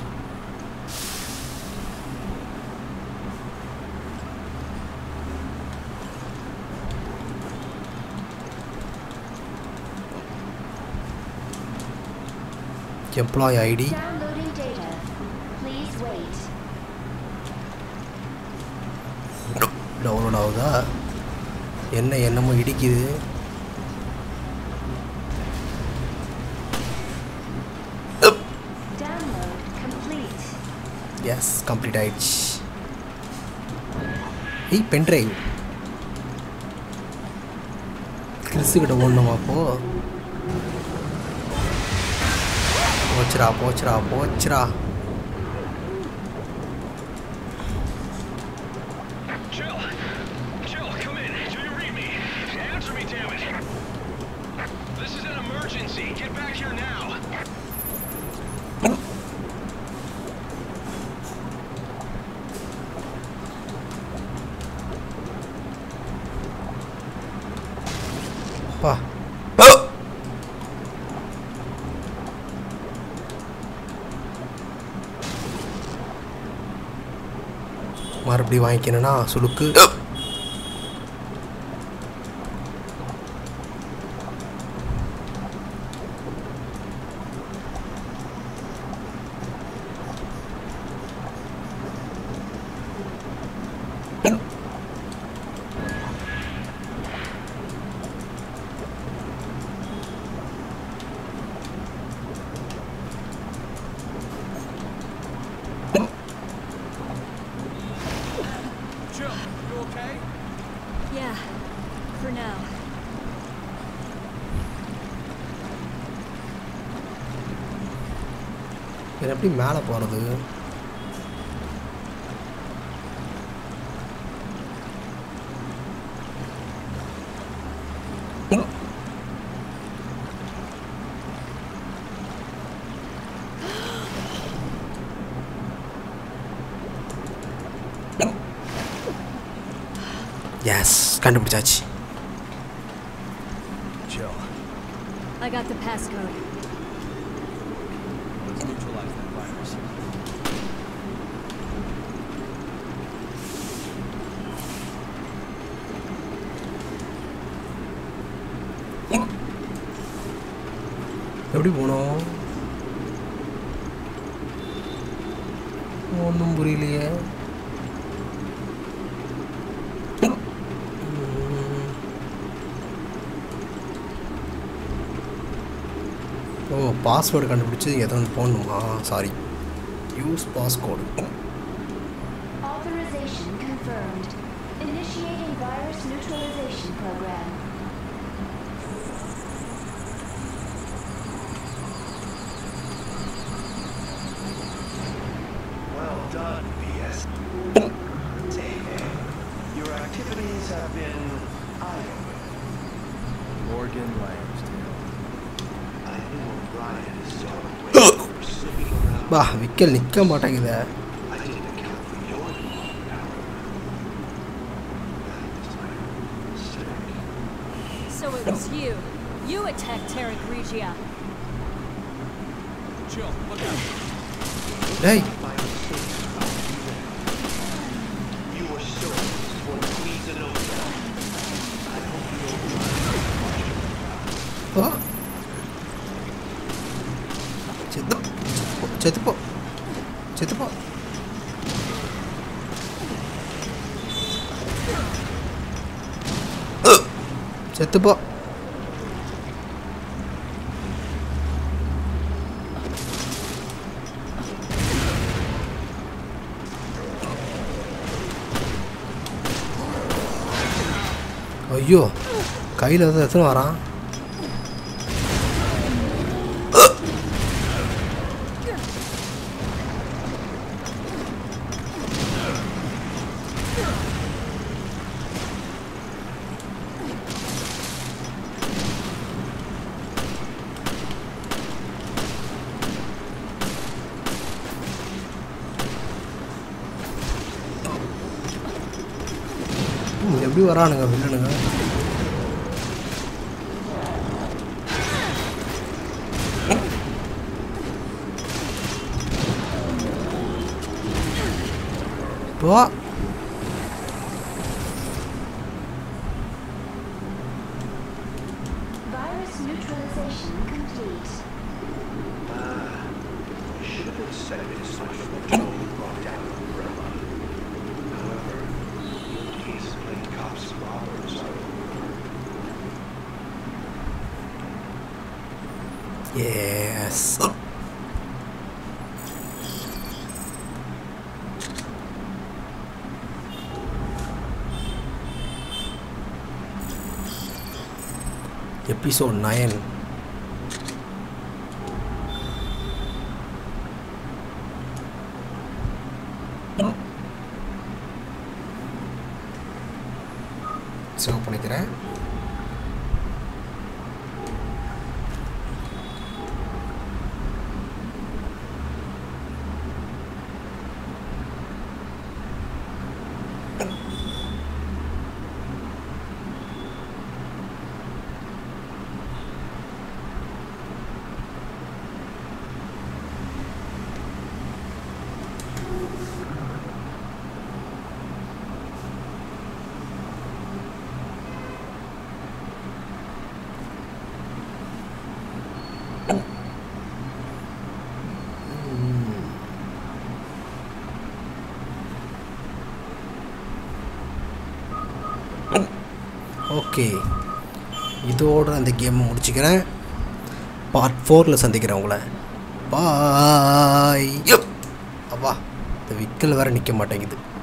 employee ID Downloading data. Please wait. Download ஆகுதா என்ன என்னமோ இடிக்குது Download complete. எஸ் கம்ப்ளீட் ஆயிடுச்சு ஏய் பென்ட்ரைவ் கிறிஸுக்கிட்ட ஒன்றுமா அப்போ போச்சுரா போச்சுரா போச்சுரா Jill! Jill, come in. Do you read me? Answer me, damn it! This is an emergency. Get back here now. பா மறுபடியும் வாங்கிக்கணும்னா சுளுக்கு Jill, you okay? Yeah, for now. இது எப்படி மேலே போகிறது எஸ் கண்டுபிடிச்சாச்சு Jill, I got the passcode. let's neutralize that virus. எப்படி போனோம் ஒன்றும் புரியலையே ஓ பாஸ்வேர்டு கண்டுபிடிச்சி எதோ ஒன்று போடணுமா sorry use passcode Authorization confirmed. Initiating virus neutralization program. Well done, PS. Your activities have been eye-opening. Morgan Lansdale. I knew O'Brien is sort of way slipping around. பா விக்கல் நிற்க மாட்டேங்குதே I didn't account for your power. You attacked Terra Grigia. Jill, look out. டேய் My mistakes about you then. You were so for Queen Zenobia. I hope you don't try to question ஓ செத்து செத்துப்போ செத்துப்போ செத்துப்போ ஐயோ கையில் வந்து எத்தனை வரான் ம், எப்படி வரானுங்க வில்லனுங்க போ Virus neutralization complete. I should have been setting as much of the Joe brought down umbrella. However, he's playing cops and robbers. Yes episode nine save பண்ணிக்கிறேன் ஓகே இதோட அந்த கேமை முடிச்சுக்கிறேன் பார்ட் ஃபோரில் சந்திக்கிறேன் உங்களை பாய் அப்பா இந்த விக்கல் வேறு நிற்க மாட்டேங்குது